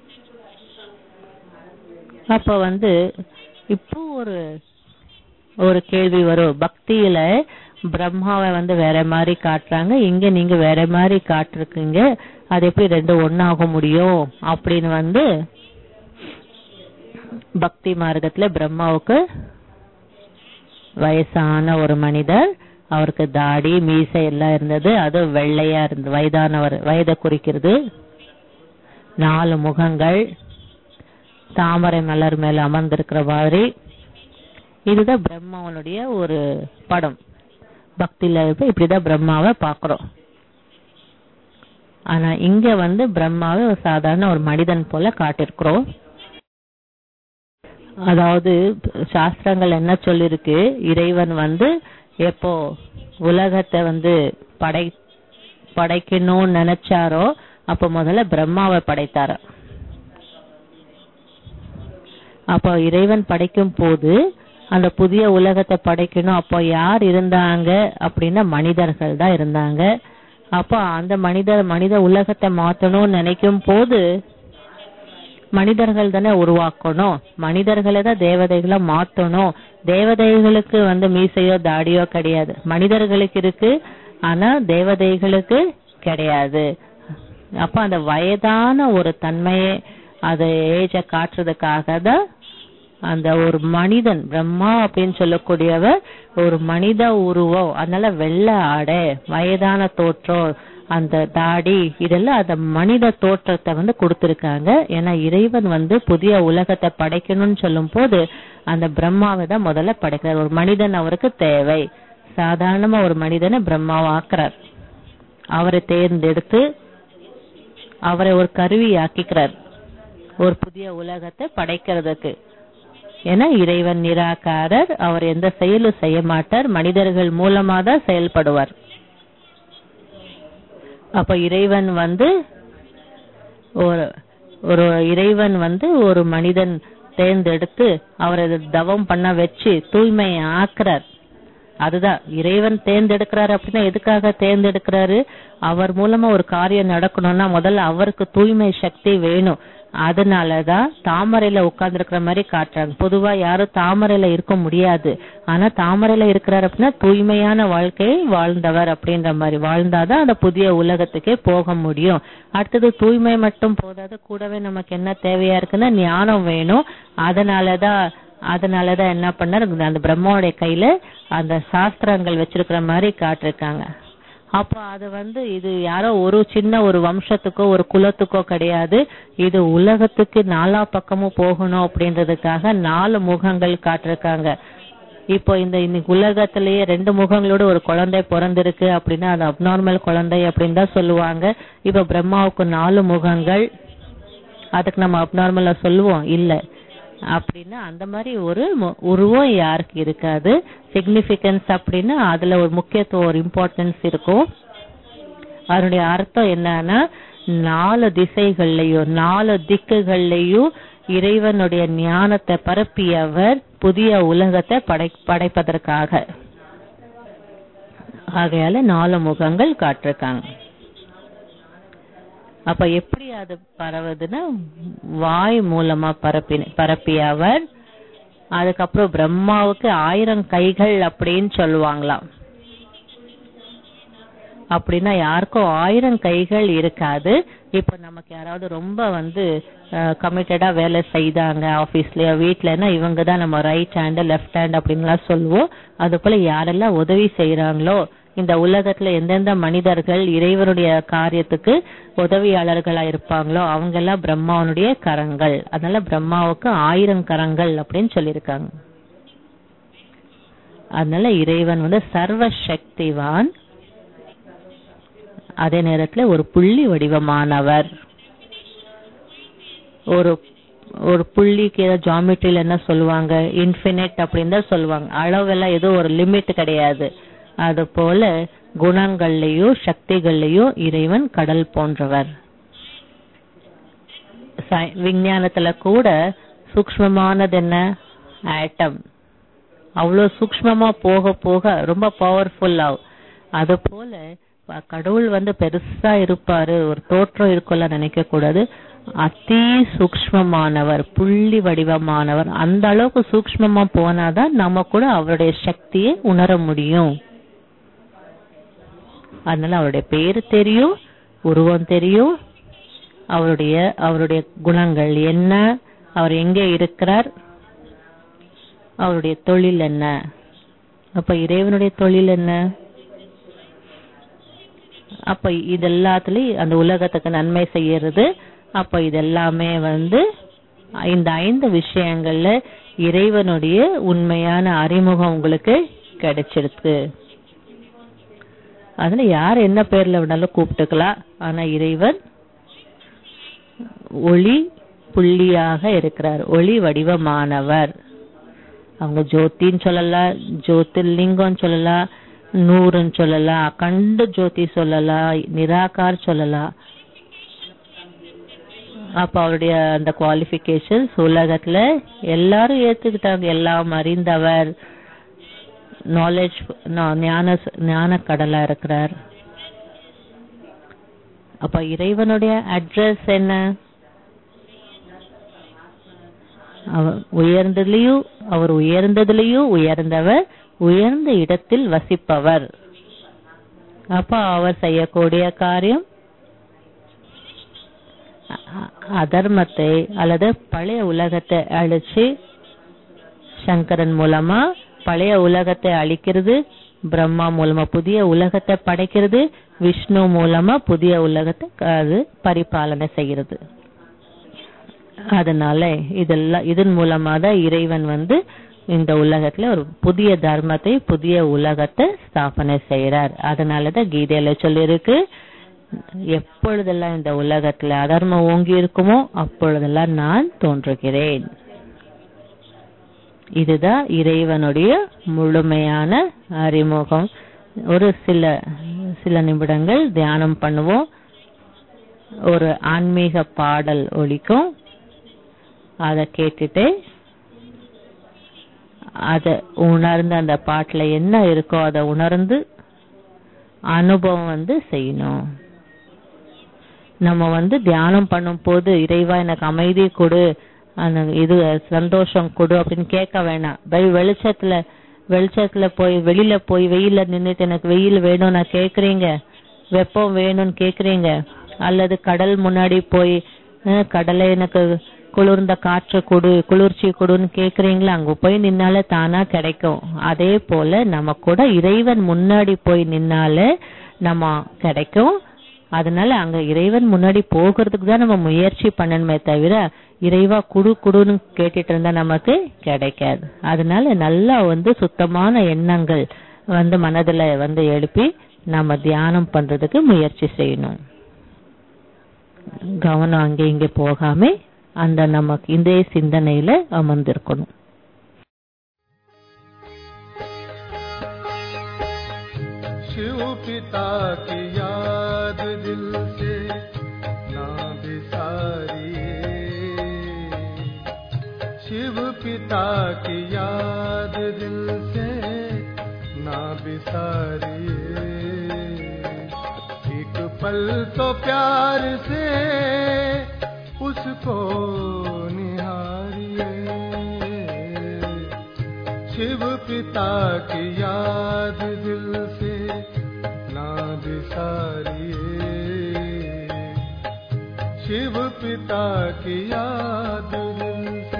அப்ப வந்து இப்போ ஒரு ஒரு கேள்வி வரும் பக்தியில பிரம்மாவை வந்து வேற மாதிரி காட்டுறாங்க இங்க நீங்க வேற மாதிரி காட்டிருக்கீங்க அது எப்படி ரெண்டு ஒன்னாக முடியும் அப்படின்னு வந்து பக்தி மார்க்கத்துல பிரம்மாவுக்கு வயசான ஒரு மனிதர் அவருக்கு தாடி மீசை எல்லாம் இருந்தது அது வெள்ளையா இருந்தது வயதானவர் வயதை குறிக்கிறது நாலு முகங்கள் தாமரை மலர் மேல அமர்ந்திருக்கிற மாதிரி இதுதான் பிரம்மாவனுடைய ஒரு படம் பக்தியில இருப்ப இப்படிதான் பிரம்மாவை பாக்குறோம் ஆனா இங்க வந்து பிரம்மாவை ஒரு சாதாரண ஒரு மனிதன் போல காட்டிருக்கிறோம் அதாவது சாஸ்திரங்கள் என்ன சொல்லிருக்கு இறைவன் வந்து எப்போ உலகத்தை வந்து படை படைக்கணும்னு நினைச்சாரோ அப்ப முதல்ல பிரம்மாவை படைத்தார அப்போ இறைவன் படைக்கும் போது அந்த புதிய உலகத்தை படைக்கணும் அப்போ யார் இருந்தாங்க அப்படின்னா மனிதர்கள் தான் இருந்தாங்க அப்போ அந்த மனிதர் மனித உலகத்தை மாத்தணும்னு நினைக்கும் போது மனிதர்கள் தானே உருவாக்கணும் மனிதர்களை தான் தேவதைகளை மாத்தணும் தேவதைகளுக்கு வந்து மீசையோ தாடியோ கிடையாது மனிதர்களுக்கு இருக்கு ஆனா தேவதைகளுக்கு கிடையாது அப்ப அந்த வயதான ஒரு தன்மையை அதை ஏஜ காட்டுறதுக்காக தான் அந்த ஒரு மனிதன் பிரம்மா அப்படின்னு சொல்லக்கூடியவர் ஒரு மனித உருவம் அதனால வெள்ளை ஆடை வயதான தோற்றம் அந்த தாடி இதெல்லாம் அந்த மனித தோற்றத்தை வந்து கொடுத்திருக்காங்க ஏன்னா இறைவன் வந்து புதிய உலகத்தை படைக்கணும்னு சொல்லும் போது அந்த பிரம்மாவை தான் முதல்ல படைக்கிறார் ஒரு மனிதன் அவருக்கு தேவை சாதாரணமா ஒரு மனிதனை பிரம்மாவை ஆக்குறார் அவரை தேர்ந்தெடுத்து அவரை ஒரு கருவி ஆக்கிக்கிறார் ஒரு புதிய உலகத்தை படைக்கிறதுக்கு ஏன்னா இறைவன் நிராகாரர் அவர் எந்த செயலும் செய்ய மாட்டார் மனிதர்கள் மூலமா தான் செயல்படுவார் அப்ப இறைவன் வந்து ஒரு ஒரு இறைவன் வந்து ஒரு மனிதன் தேர்ந்தெடுத்து அவரை தவம் பண்ண வச்சு தூய்மை ஆக்குறார் அதுதான் இறைவன் தேர்ந்தெடுக்கிறாரு அப்படின்னா எதுக்காக தேர்ந்தெடுக்கிறாரு அவர் மூலமா ஒரு காரியம் நடக்கணும்னா முதல்ல அவருக்கு தூய்மை சக்தி வேணும் அதனாலதான் தாமரையில உட்கார்ந்து இருக்கிற மாதிரி காட்டுறாங்க பொதுவா யாரும் தாமரையில இருக்க முடியாது ஆனா தாமரையில இருக்கிறார் அப்படின்னா தூய்மையான வாழ்க்கையை வாழ்ந்தவர் அப்படின்ற மாதிரி வாழ்ந்தாதான் அந்த புதிய உலகத்துக்கே போக முடியும் அடுத்தது தூய்மை மட்டும் போதாது கூடவே நமக்கு என்ன தேவையா இருக்குன்னா ஞானம் வேணும் அதனாலதான் அதனாலதான் என்ன பண்ணாரு அந்த பிரம்மாவுடைய கையில அந்த சாஸ்திரங்கள் வச்சிருக்கிற மாதிரி காட்டிருக்காங்க அப்போ அது வந்து இது யாரோ ஒரு சின்ன ஒரு வம்சத்துக்கோ ஒரு குலத்துக்கோ கிடையாது இது உலகத்துக்கு நாலா பக்கமும் போகணும் அப்படின்றதுக்காக நாலு முகங்கள் காட்டிருக்காங்க இப்போ இந்த இன்னைக்கு உலகத்திலேயே ரெண்டு முகங்களோட ஒரு குழந்தை பிறந்திருக்கு அப்படின்னா அது அப்நார்மல் குழந்தை அப்படின்னு தான் சொல்லுவாங்க இப்ப பிரம்மாவுக்கு நாலு முகங்கள் அதுக்கு நம்ம அப்நார்மலா சொல்லுவோம் இல்ல அப்படின்னா அந்த மாதிரி ஒரு உருவம் யாருக்கு இருக்காது சிக்னிபிகன்ஸ் அப்படின்னா அதுல ஒரு முக்கியத்துவம் ஒரு இம்பார்ட்டன்ஸ் இருக்கும் அதனுடைய அர்த்தம் என்னன்னா நாலு திசைகள்லயும் நாலு திக்குகள்லயும் இறைவனுடைய ஞானத்தை பரப்பியவர் புதிய உலகத்தை படை படைப்பதற்காக ஆகையால நாலு முகங்கள் காட்டிருக்காங்க அப்ப எப்படி அது பரவுதுன்னா வாய் மூலமா பரப்பி பரப்பிய அவர் அதுக்கப்புறம் பிரம்மாவுக்கு ஆயிரம் கைகள் அப்படின்னு சொல்லுவாங்களாம் அப்படின்னா யாருக்கும் ஆயிரம் கைகள் இருக்காது இப்ப நமக்கு யாராவது ரொம்ப வந்து கமிட்டடா வேலை செய்தாங்க ஆபீஸ்லயோ வீட்லன்னா இவங்க தான் நம்ம ரைட் ஹேண்ட் லெஃப்ட் ஹேண்ட் அப்படின்லாம் சொல்லுவோம் அது போல யாரெல்லாம் உதவி செய்யறாங்களோ இந்த உலகத்துல எந்தெந்த மனிதர்கள் இறைவனுடைய காரியத்துக்கு உதவியாளர்களா இருப்பாங்களோ அவங்க எல்லாம் பிரம்மாவனுடைய கரங்கள் அதனால பிரம்மாவுக்கு ஆயிரம் கரங்கள் அப்படின்னு சொல்லியிருக்காங்க அதனால இறைவன் வந்து சர்வ சக்திவான் அதே நேரத்துல ஒரு புள்ளி வடிவமானவர் ஒரு ஒரு புள்ளிக்கு ஏதோ ஜாமெட்ரியில என்ன சொல்லுவாங்க இன்ஃபினிட் அப்படின்னு தான் சொல்லுவாங்க அளவெல்லாம் ஏதோ ஒரு லிமிட் கிடையாது அது போல குணங்கள்லயோ சக்திகள்லயோ இறைவன் கடல் போன்றவர் சை- விஞ்ஞானத்துல கூட சூக்ஷ்மமானது என்ன ஆட்டம் அவ்வளவு சூக்ஷ்மமா போக போக ரொம்ப பவர்ஃபுல் ஆகும் அது போல ப- கடவுள் வந்து பெருசா இருப்பாரு ஒரு தோற்றம் இருக்கும்ல நினைக்க கூடாது அதி சூக்ஷ்மமானவர் புள்ளி வடிவமானவர் அந்த அளவுக்கு சூக்ஷ்மமா போனாதான் நம்ம கூட அவருடைய சக்தியை உணர முடியும் அதனால அவருடைய பேரு தெரியும் உருவம் தெரியும் அவருடைய அவருடைய குணங்கள் என்ன அவர் எங்க இருக்கிறார் அவருடைய தொழில் என்ன அப்ப இறைவனுடைய தொழில் என்ன அப்ப இது எல்லாத்துலயும் அந்த உலகத்துக்கு நன்மை செய்யறது அப்ப இதெல்லாமே வந்து இந்த ஐந்து விஷயங்கள்ல இறைவனுடைய உண்மையான அறிமுகம் உங்களுக்கு கிடைச்சிருக்கு அதுல யார் என்ன பேர்ல வேணாலும் கூப்பிட்டுக்கலாம் ஆனா இறைவன் ஒளி புள்ளியாக இருக்கிறார் ஒளி வடிவமானவர் அவங்க ஜோதின்னு சொல்லலாம் ஜோதிர்லிங்கம் சொல்லலாம் நூறுன்னு சொல்லலாம் அகண்ட ஜோதி சொல்லலாம் நிராகார் சொல்லலாம் அப்ப அவருடைய அந்த குவாலிபிகேஷன்ஸ் உலகத்துல எல்லாரும் ஏத்துக்கிட்டாங்க எல்லாம் அறிந்தவர் நாலேஜ் ஞான ஞான கடலா இருக்கிறார் அப்ப இறைவனுடைய அட்ரஸ் என்ன அவர் உயர்ந்ததுலயும் அவர் உயர்ந்ததுலயும் உயர்ந்தவர் உயர்ந்த இடத்தில் வசிப்பவர் அப்ப அவர் செய்யக்கூடிய காரியம் அ- அதர்மத்தை அல்லது பழைய உலகத்தை அழிச்சு சங்கரன் மூலமா பழைய உலகத்தை அழிக்கிறது பிரம்மா மூலமா புதிய உலகத்தை படைக்கிறது விஷ்ணு மூலமா புதிய உலகத்தை அது பரிபாலனை செய்கிறது அதனால இதெல்லாம் இதன் மூலமா தான் இறைவன் வந்து இந்த உலகத்துல ஒரு புதிய தர்மத்தை புதிய உலகத்தை ஸ்தாபனை செய்யறார் அதனாலதான் கீதையில சொல்லியிருக்கு எப்பொழுதெல்லாம் இந்த உலகத்துல அதர்மம் ஓங்கி இருக்குமோ அப்பொழுதெல்லாம் நான் தோன்றுகிறேன் இதுதான் இறைவனுடைய முழுமையான அறிமுகம் ஒரு சில சில நிமிடங்கள் தியானம் பண்ணுவோம் ஒரு ஆன்மீக பாடல் ஒலிக்கும் அத கேட்டுட்டு அத உணர்ந்து அந்த பாட்டுல என்ன இருக்கோ அத உணர்ந்து அனுபவம் வந்து செய்யணும் நம்ம வந்து தியானம் பண்ணும் போது இறைவா எனக்கு அமைதி கொடு அந்த இது சந்தோஷம் கொடு அப்படின்னு கேட்க வேணாம் பை வெளிச்சத்துல வெளிச்சத்துல போய் வெளியில போய் வெயில்ல நின்னுட்டு எனக்கு வெயில் வேணும் நான் கேக்குறீங்க வெப்பம் வேணும்னு கேக்குறீங்க அல்லது கடல் முன்னாடி போய் அஹ், கடலை எனக்கு குளிர்ந்த காற்று கொடு குளிர்ச்சி கொடுன்னு கேக்குறீங்களா அங்க போய் நின்னாலே தானா கிடைக்கும் அதே போல நம்ம கூட இறைவன் முன்னாடி போய் நின்னாலே நம்ம கிடைக்கும் அதனால அங்க இறைவன் முன்னாடி போகிறதுக்கு தான் நம்ம முயற்சி பண்ணணுமே தவிர இறைவா குடு குடுன்னு கேட்டுட்டு இருந்தா நமக்கு கிடைக்காது அதனால நல்லா வந்து சுத்தமான எண்ணங்கள் வந்து மனதுல வந்து எழுப்பி நம்ம தியானம் பண்றதுக்கு முயற்சி செய்யணும் கவனம் அங்க இங்க போகாம அந்த நமக்கு இந்த சிந்தனையில அமர்ந்திருக்கணும் शिव पिता की याद दिल से ना बिसारिए शिव पिता की याद दिल से ना बिसारिए एक पल तो प्यार से उसको निहारिए शिव पिता की याद दिल से ना बिसारिए शिव पिता की याद दिल से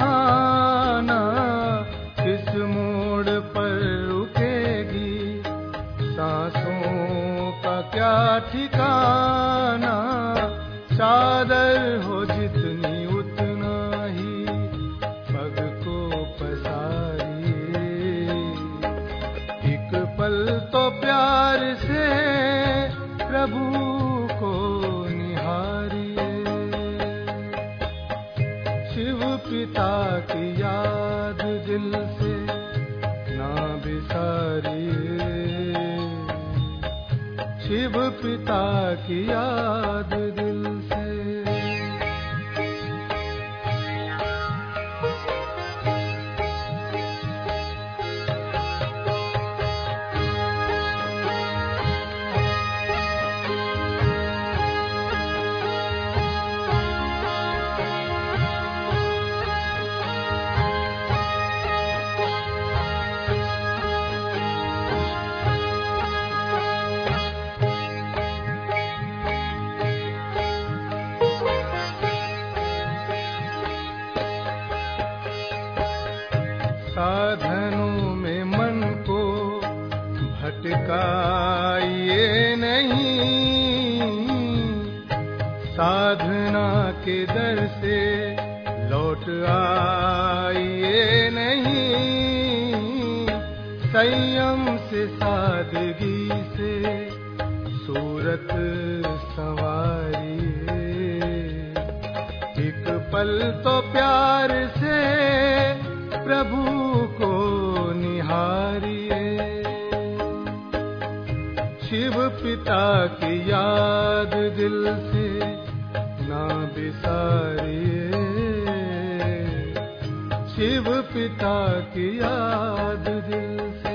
सुहाना किस मोड़ पर रुकेगी सांसों का क्या ठिकाना चादर हो जितनी उतना ही पग को पसारिए एक पल तो प्यार से प्रभु को निहारिए शिव पिता की याद दिल से ना बिसारिए शिव पिता की याद दिल से साधनों में मन को भटकाइए नहीं साधना के दर से लौट आइए नहीं संयम से सादगी से सूरत संवारिए एक पल तो प्यार से प्रभु को निहारिए शिव पिता की याद दिल से ना बिसारिए शिव पिता की याद दिल से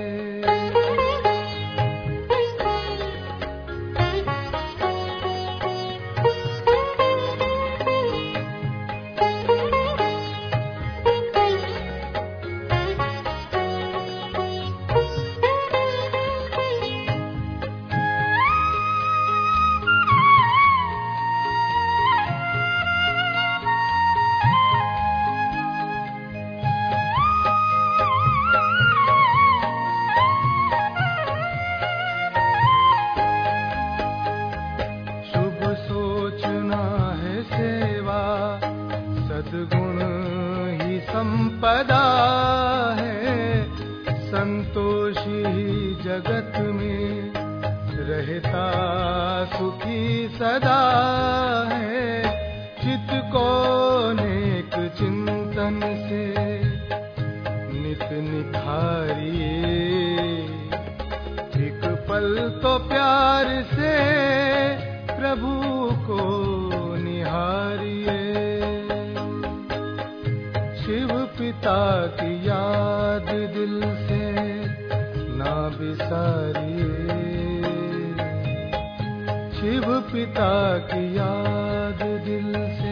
शुभ सोचना है सेवा सद्गुण ही संपदा है संतोषी ही जगत में रहता सुखी सदा है चित को नेक चिंतन से नित निखारिए एक पल तो प्यार से प्रभु को निहारिए शिव पिता की याद दिल से ना बिसारिए शिव पिता की याद दिल से